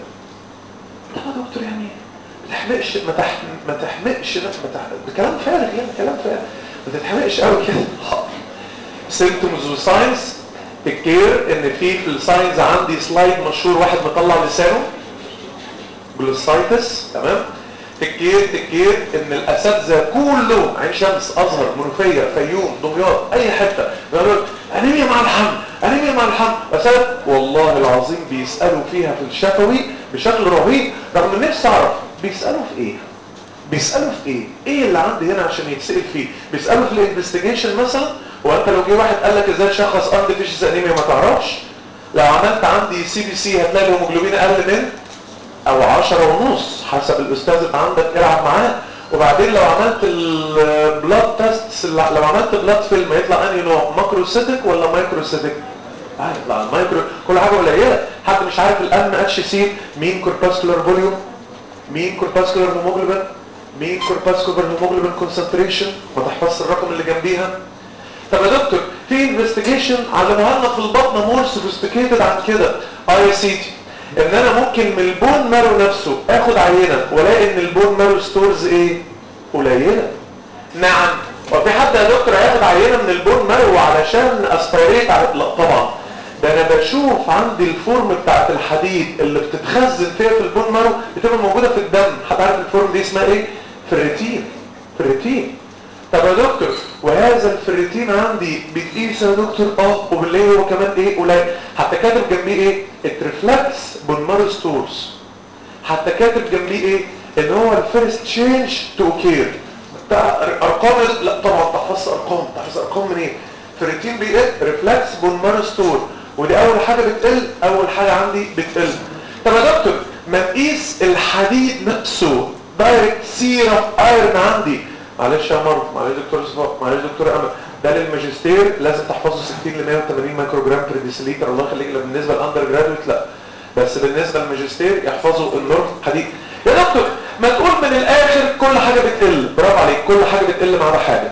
طب يا دكتور يعني ما تحمقش ما, تح... ما تحمقش ما تح... ده كلام فارغ يعني كلام فارغ ما تتحمقش قوي كده سيمتومز وساينس تكير ان في في الساينز عندي سلايد مشهور واحد مطلع لسانه جلوسايتس تمام تكير تكير ان الاساتذه كلهم عين شمس ازهر منوفيه فيوم دمياط اي حته بيقولوا انيميا مع الحمل انيميا مع الحمل اساتذه والله العظيم بيسالوا فيها في الشفوي بشكل رهيب رغم ان نفسي اعرف بيسالوا في ايه بيسالوا في ايه ايه اللي عندي هنا عشان يتسال فيه بيسالوا في الانفستيجيشن مثلا وانت لو جه واحد قال لك ازاي تشخص اند فيشز انيميا ما تعرفش لو عملت عندي سي بي سي هتلاقي الهيموجلوبين اقل من او عشرة ونص حسب الاستاذ اللي عندك العب معاه وبعدين لو عملت البلاد تيست لو عملت بلاد فيلم يطلع انهي نوع ماكروسيتك ولا مايكروسيتك اه يطلع المايكرو كل حاجه قليله حد مش عارف الام اتش سي مين كورباسكولار فوليوم مين كورباسكولار هيموجلوبين مين كورباسكولار هيموجلوبين كونسنتريشن ما تحفظش الرقم اللي جنبيها طب يا دكتور في انفستيجيشن علموها لنا في البطن مور سوفيستيكيتد عن كده اي سي تي ان انا ممكن من البون مارو نفسه اخد عينه والاقي ان البون مارو ستورز ايه قليله نعم وفي حد يا دكتور هياخد عينه من البون مارو علشان اسبيريت على لا طبعا ده انا بشوف عندي الفورم بتاعت الحديد اللي بتتخزن فيها في البون مارو بتبقى موجوده في الدم حد عارف الفورم دي اسمها ايه فريتين فريتين طب يا دكتور وهذا الفريتين عندي بتقيس يا دكتور اه وبالليل هو كمان ايه قليل حتى كاتب جنبيه ايه التريفلكس بونمارو ستورز حتى كاتب جنبيه ايه ان هو الفيرست تشينج تو كير ارقام لا طبعا تحفظ ارقام تحفظ ارقام منين إيه؟ فريتين بي ايه ريفلكس بونمارو ستور ودي اول حاجه بتقل اول حاجه عندي بتقل طب يا دكتور ما نقيس الحديد نفسه دايركت سيرم ايرن عندي معلش يا مر معلش دكتور صفاء معلش دكتور امل ده للماجستير لازم تحفظه 60 ل 180 مايكرو جرام بر ديسيليتر الله يخليك بالنسبه للاندر جرادويت لا بس بالنسبه للماجستير يحفظوا النورم حديد يا دكتور ما تقول من الاخر كل حاجه بتقل برافو عليك كل حاجه بتقل ما عدا حاجه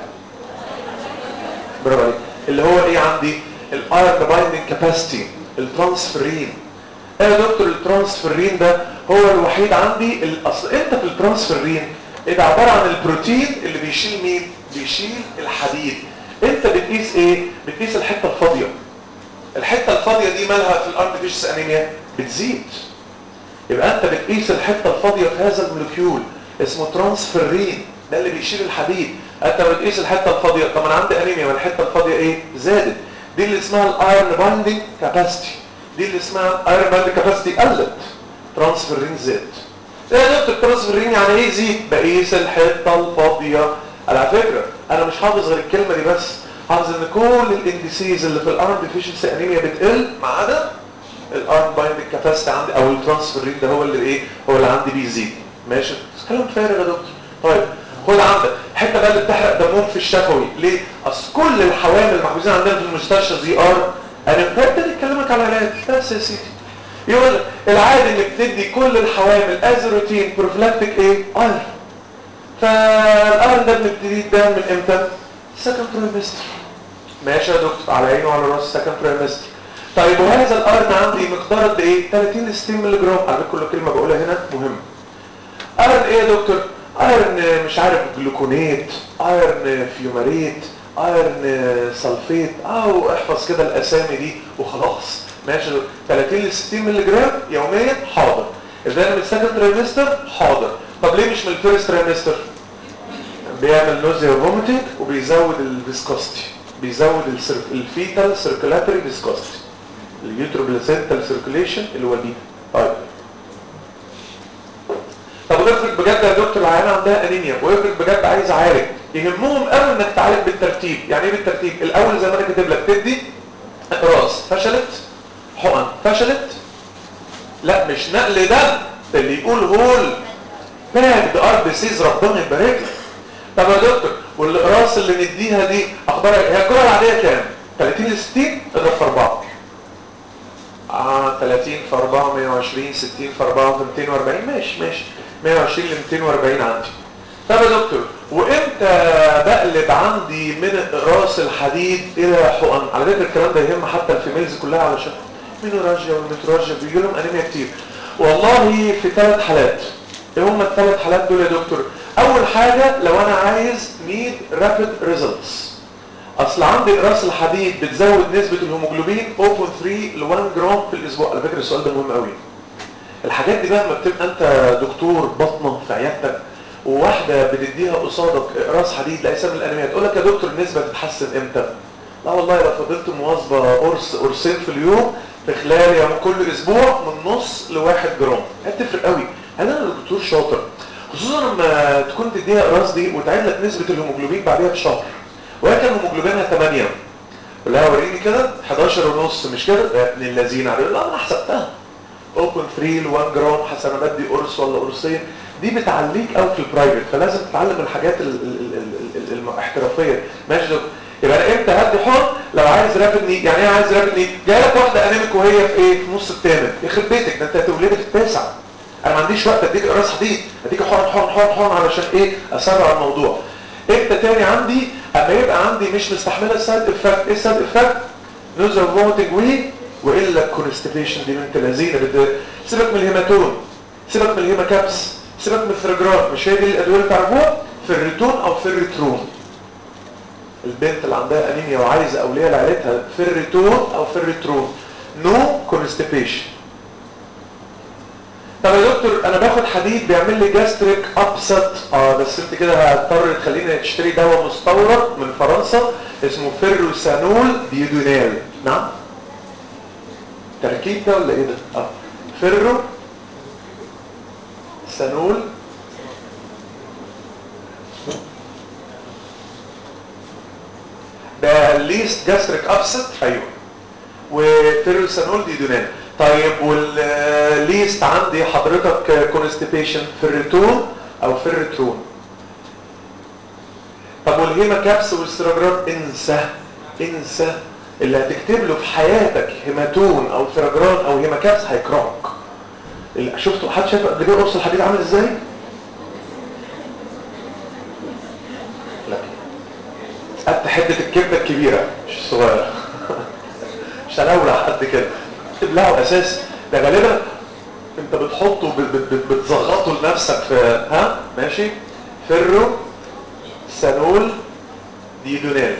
برافو عليك اللي هو ايه عندي الايرن بايندنج كاباسيتي الترانسفيرين ايه يا دكتور الترانسفيرين ده هو الوحيد عندي الاصل انت في الترانسفيرين ايه ده عباره عن البروتين اللي بيشيل مين بيشيل الحديد انت بتقيس ايه بتقيس الحته الفاضيه الحته الفاضيه دي مالها في الارض فيشس انيميا بتزيد يبقى انت بتقيس الحته الفاضيه في هذا المولكيول اسمه ترانسفيرين ده اللي بيشيل الحديد انت بتقيس الحته الفاضيه طب انا عندي انيميا والحته الفاضيه ايه زادت دي اللي اسمها الايرن بايندنج كاباسيتي دي اللي اسمها ايرن بايندنج كاباسيتي قلت ترانسفيرين زاد ايه يا دكتور ترانسفيرين يعني ايه زيد بقيس الحته الفاضيه على فكره انا مش حافظ غير الكلمه دي بس حافظ ان كل الانديسيز اللي في الارم ديفيشنسي انيميا بتقل ما عدا الارم بايندنج كاباسيتي عندي او الترانسفيرين ده هو اللي ايه هو اللي عندي بيزيد ماشي كلام فارغ يا دكتور طيب خد عندك الحته بقى اللي بتحرق دمهم في الشفوي ليه اصل كل الحوامل المحجوزين عندنا في المستشفى زي ار انا ببتدي اكلمك على العلاج بس يا سيدي يقول العادي انك تدي كل الحوامل از روتين بروفلاكتيك ايه ايرن فالايرن ده بنبتدي ده من امتى سكند ترايمستر ماشي يا دكتور على عيني وعلى راسي سكند ترايمستر طيب وهذا الايرن عندي مقدار قد ايه 30 ل 60 مللي جرام على فكره كل كلمه بقولها هنا مهمه ايرن ايه يا دكتور ايرن مش عارف جلوكونات ايرن فيوماريت ايرن سلفيت او احفظ كده الاسامي دي وخلاص ماشي 30 ل 60 مللي جرام يوميا حاضر اذا من السكند ترايمستر حاضر طب ليه مش من الفيرست ترايمستر بيعمل نوزيا وفوميتنج وبيزود الفيسكوستي بيزود السيرك... الفيتال سيركولاتوري فيسكوستي اليوترو بلاسنتال سيركوليشن اللي هو دي طيب طب افرض بجد يا دكتور العيانه عندها انيميا وافرض بجد عايز اعالج يهمهم قوي انك تعالج بالترتيب يعني ايه بالترتيب الاول زي ما انا كاتب لك تدي راس فشلت حقن فشلت لا مش نقل دم اللي يقول هول باك ده ار سيز ربنا يبارك لك طب يا دكتور والاقراص اللي نديها دي اخبارها هي الجرعه العاديه كام 30 ل 60 اضرب في 4 اه 30 في 4 120 60 في 4 في 240 ماشي ماشي 120 ل 240 عندي طب يا دكتور وامتى بقلب عندي من اقراص الحديد الى حقن على فكره الكلام ده يهم حتى الفيميلز كلها علشان مينوراجيا والمتراجيا بيجي لهم انيميا كتير والله في ثلاث حالات ايه هم الثلاث حالات دول يا دكتور اول حاجه لو انا عايز نيد رابيد ريزلتس اصل عندي اقراص الحديد بتزود نسبه الهيموجلوبين 0.3 ل 1 جرام في الاسبوع على فكره السؤال ده مهم قوي الحاجات دي بقى لما بتبقى انت دكتور بطنه في عيادتك وواحده بتديها قصادك راس حديد لاجسام الانيميا تقول لك يا دكتور النسبه تتحسن امتى لا والله لو فضلت مواظبه قرص قرصين في اليوم في خلال يوم كل اسبوع من نص لواحد جرام هتفرق قوي انا الدكتور شاطر خصوصا لما تكون تديها راس دي وتعيد لك نسبه الهيموجلوبين بعدها بشهر وهي كان هيموجلوبينها 8 لا وريني كده 11 ونص مش كده يا ابن الذين لا انا حسبتها 0.3 ل 1 جرام حسب انا بدي قرص ولا قرصين دي بتعليك قوي في البرايفت فلازم تتعلم الحاجات ال ال ال ال الاحترافيه ماشي دكتور يبقى انا امتى هدي حر لو عايز رابد نيد يعني ايه عايز رابد نيد جاي لك واحده انيميك وهي في ايه في نص الثامن يخرب بيتك ده انت هتولدي في التاسع انا ما عنديش وقت اديك راس حديد اديك حقن حقن حقن حقن علشان ايه اسرع الموضوع امتى تاني عندي اما يبقى عندي مش مستحمله السايد افكت ايه السايد افكت نوزل فومتنج وي والا الكونستيبيشن دي بنت لذينه سيبك من الهيماتون سيبك من الهيماكابس سيبك من الفرجرات مش هي دي الادويه اللي تعرفوها فيريتون او فيريترون البنت اللي عندها انيميا وعايزه اولياء لعيلتها فيريتون او فيريترون نو كونستيبيشن طب يا دكتور انا باخد حديد بيعمل لي جاستريك ابسط اه بس انت كده هتضطر تخليني تشتري دواء مستورد من فرنسا اسمه فيروسانول ديودونال نعم تركيب ده ولا ايه ده اه فيرو سانول ده ليست جاستريك ابسط ايوه وفيروسانول ديودونال طيب والليست عندي حضرتك كونستيبيشن فيريتون او فيريترون طب والهيما كابس والسيراجرام انسى انسى اللي هتكتب له في حياتك هيماتون او فيراجران او هيما كابس هيكرهك شفتوا حد شايف قد ايه قرص الحديد عامل ازاي لا قد حته الكبده الكبيره مش الصغيره مش هنولع قد كده تبلعه اساس ده غالبا انت بتحطه بتزغطه لنفسك في ها ماشي فيرو سانول ديدونال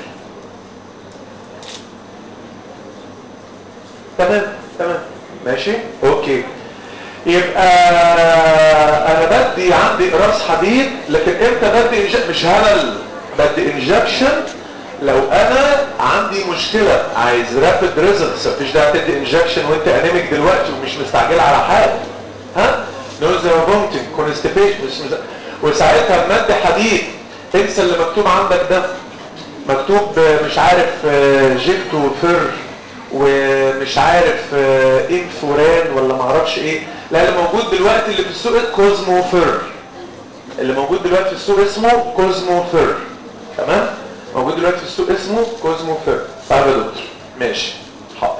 تمام تمام ماشي اوكي يبقى انا بدي عندي راس حديد لكن امتى بدي إنج... مش هلل بدي انجكشن لو انا عندي مشكلة عايز رابid ريزلتس مفيش داعي تدي انجكشن وانت انيميك دلوقتي ومش مستعجل على حاجة ها نوزا فومتنج كونستيبيشن مش مز... وساعتها المادة حديد انسى اللي مكتوب عندك ده مكتوب مش عارف جيكتو فر ومش عارف انفوران ولا معرفش ايه لا اللي موجود دلوقتي اللي في السوق كوزمو فر اللي موجود دلوقتي في السوق اسمه كوزمو فر تمام موجود دلوقتي في السوق اسمه كوزمو فير طيب يا دكتور ماشي حاضر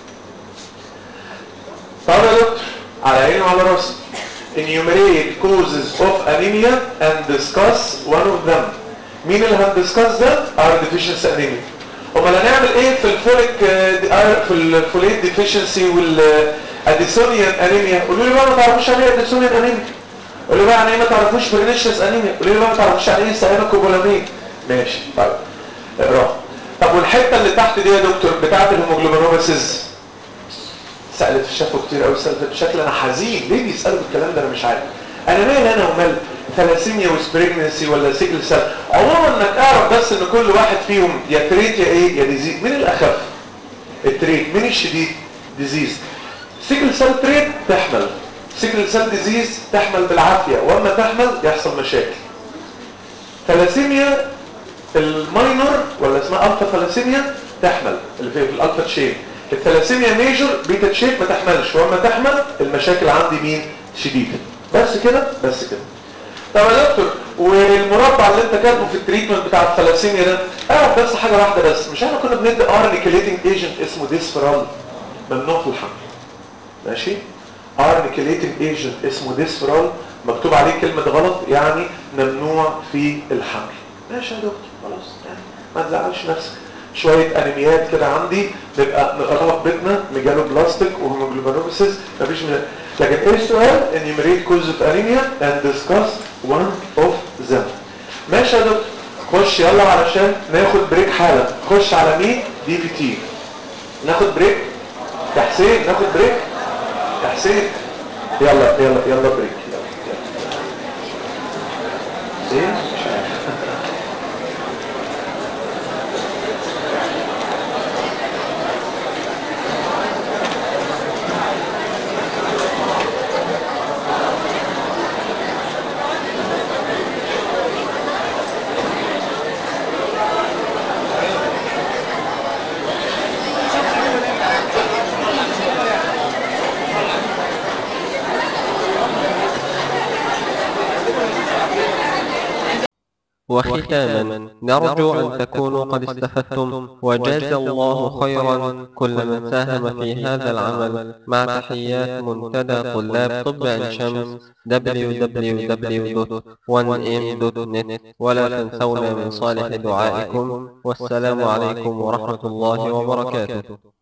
طيب يا دكتور على عيني وعلى راسي enumerate causes of anemia and discuss one of them مين اللي هندسكاس ده؟ iron deficiency anemia امال هنعمل ايه في الفوليك في الفوليت ديفيشنسي والاديسونيان انيميا قولوا لي بقى ما تعرفوش يعني ايه اديسونيان انيميا قولوا لي بقى يعني ايه ما تعرفوش برينيشيس انيميا قولوا لي بقى ما تعرفوش يعني ايه سيانوكوبولامين ماشي طيب اقراها طب والحته اللي تحت دي يا دكتور بتاعه الهيموجلوبينوماسيس سالت في الشفه كتير قوي سالت بشكل انا حزين ليه بيسالوا بالكلام ده انا مش عارف انا مالي انا ومال ثلاسيميا وسبريجنسي ولا سيكل سيل عموما انك اعرف بس ان كل واحد فيهم يا تريت يا ايه يا ديزيز مين الاخف التريت مين الشديد ديزيز سيكل سيل تريت تحمل سيكل سيل ديزيز تحمل بالعافيه واما تحمل يحصل مشاكل ثلاسيميا الماينور ولا اسمها الفا ثلاسيميا تحمل اللي في الالفا تشين الثلاسيميا ميجور بيتا تشين ما تحملش واما تحمل المشاكل عندي مين شديده بس كده بس كده طب يا دكتور والمربع اللي انت كاتبه في التريتمنت بتاع الثلاسيميا ده اعرف بس حاجه واحده بس مش احنا كنا بندي ار نيكليتنج ايجنت اسمه ديسفرال ممنوع في الحمل ماشي ار نيكليتنج ايجنت اسمه ديسفرال مكتوب عليه كلمه غلط يعني ممنوع في الحمل ماشي يا دكتور خلاص يعني ما تزعلش نفسك شوية انيميات كده عندي نبقى نقراها في بيتنا ميجالو بلاستيك وهيموجلوبينوبيسيس مفيش من لكن ايه السؤال enumerate causes of anemia and discuss one of them ماشي يا دكتور خش يلا علشان ناخد بريك حالا خش على مين دي في تي ناخد بريك يا حسين ناخد بريك يا حسين يلا يلا يلا بريك يلا, يلا. ايه مش عارف وختاما نرجو أن تكونوا قد استفدتم وجاز الله خيرا كل من ساهم في هذا العمل مع تحيات منتدى طلاب طب عين شمس www.1m.net ولا تنسونا من صالح دعائكم والسلام عليكم ورحمة الله وبركاته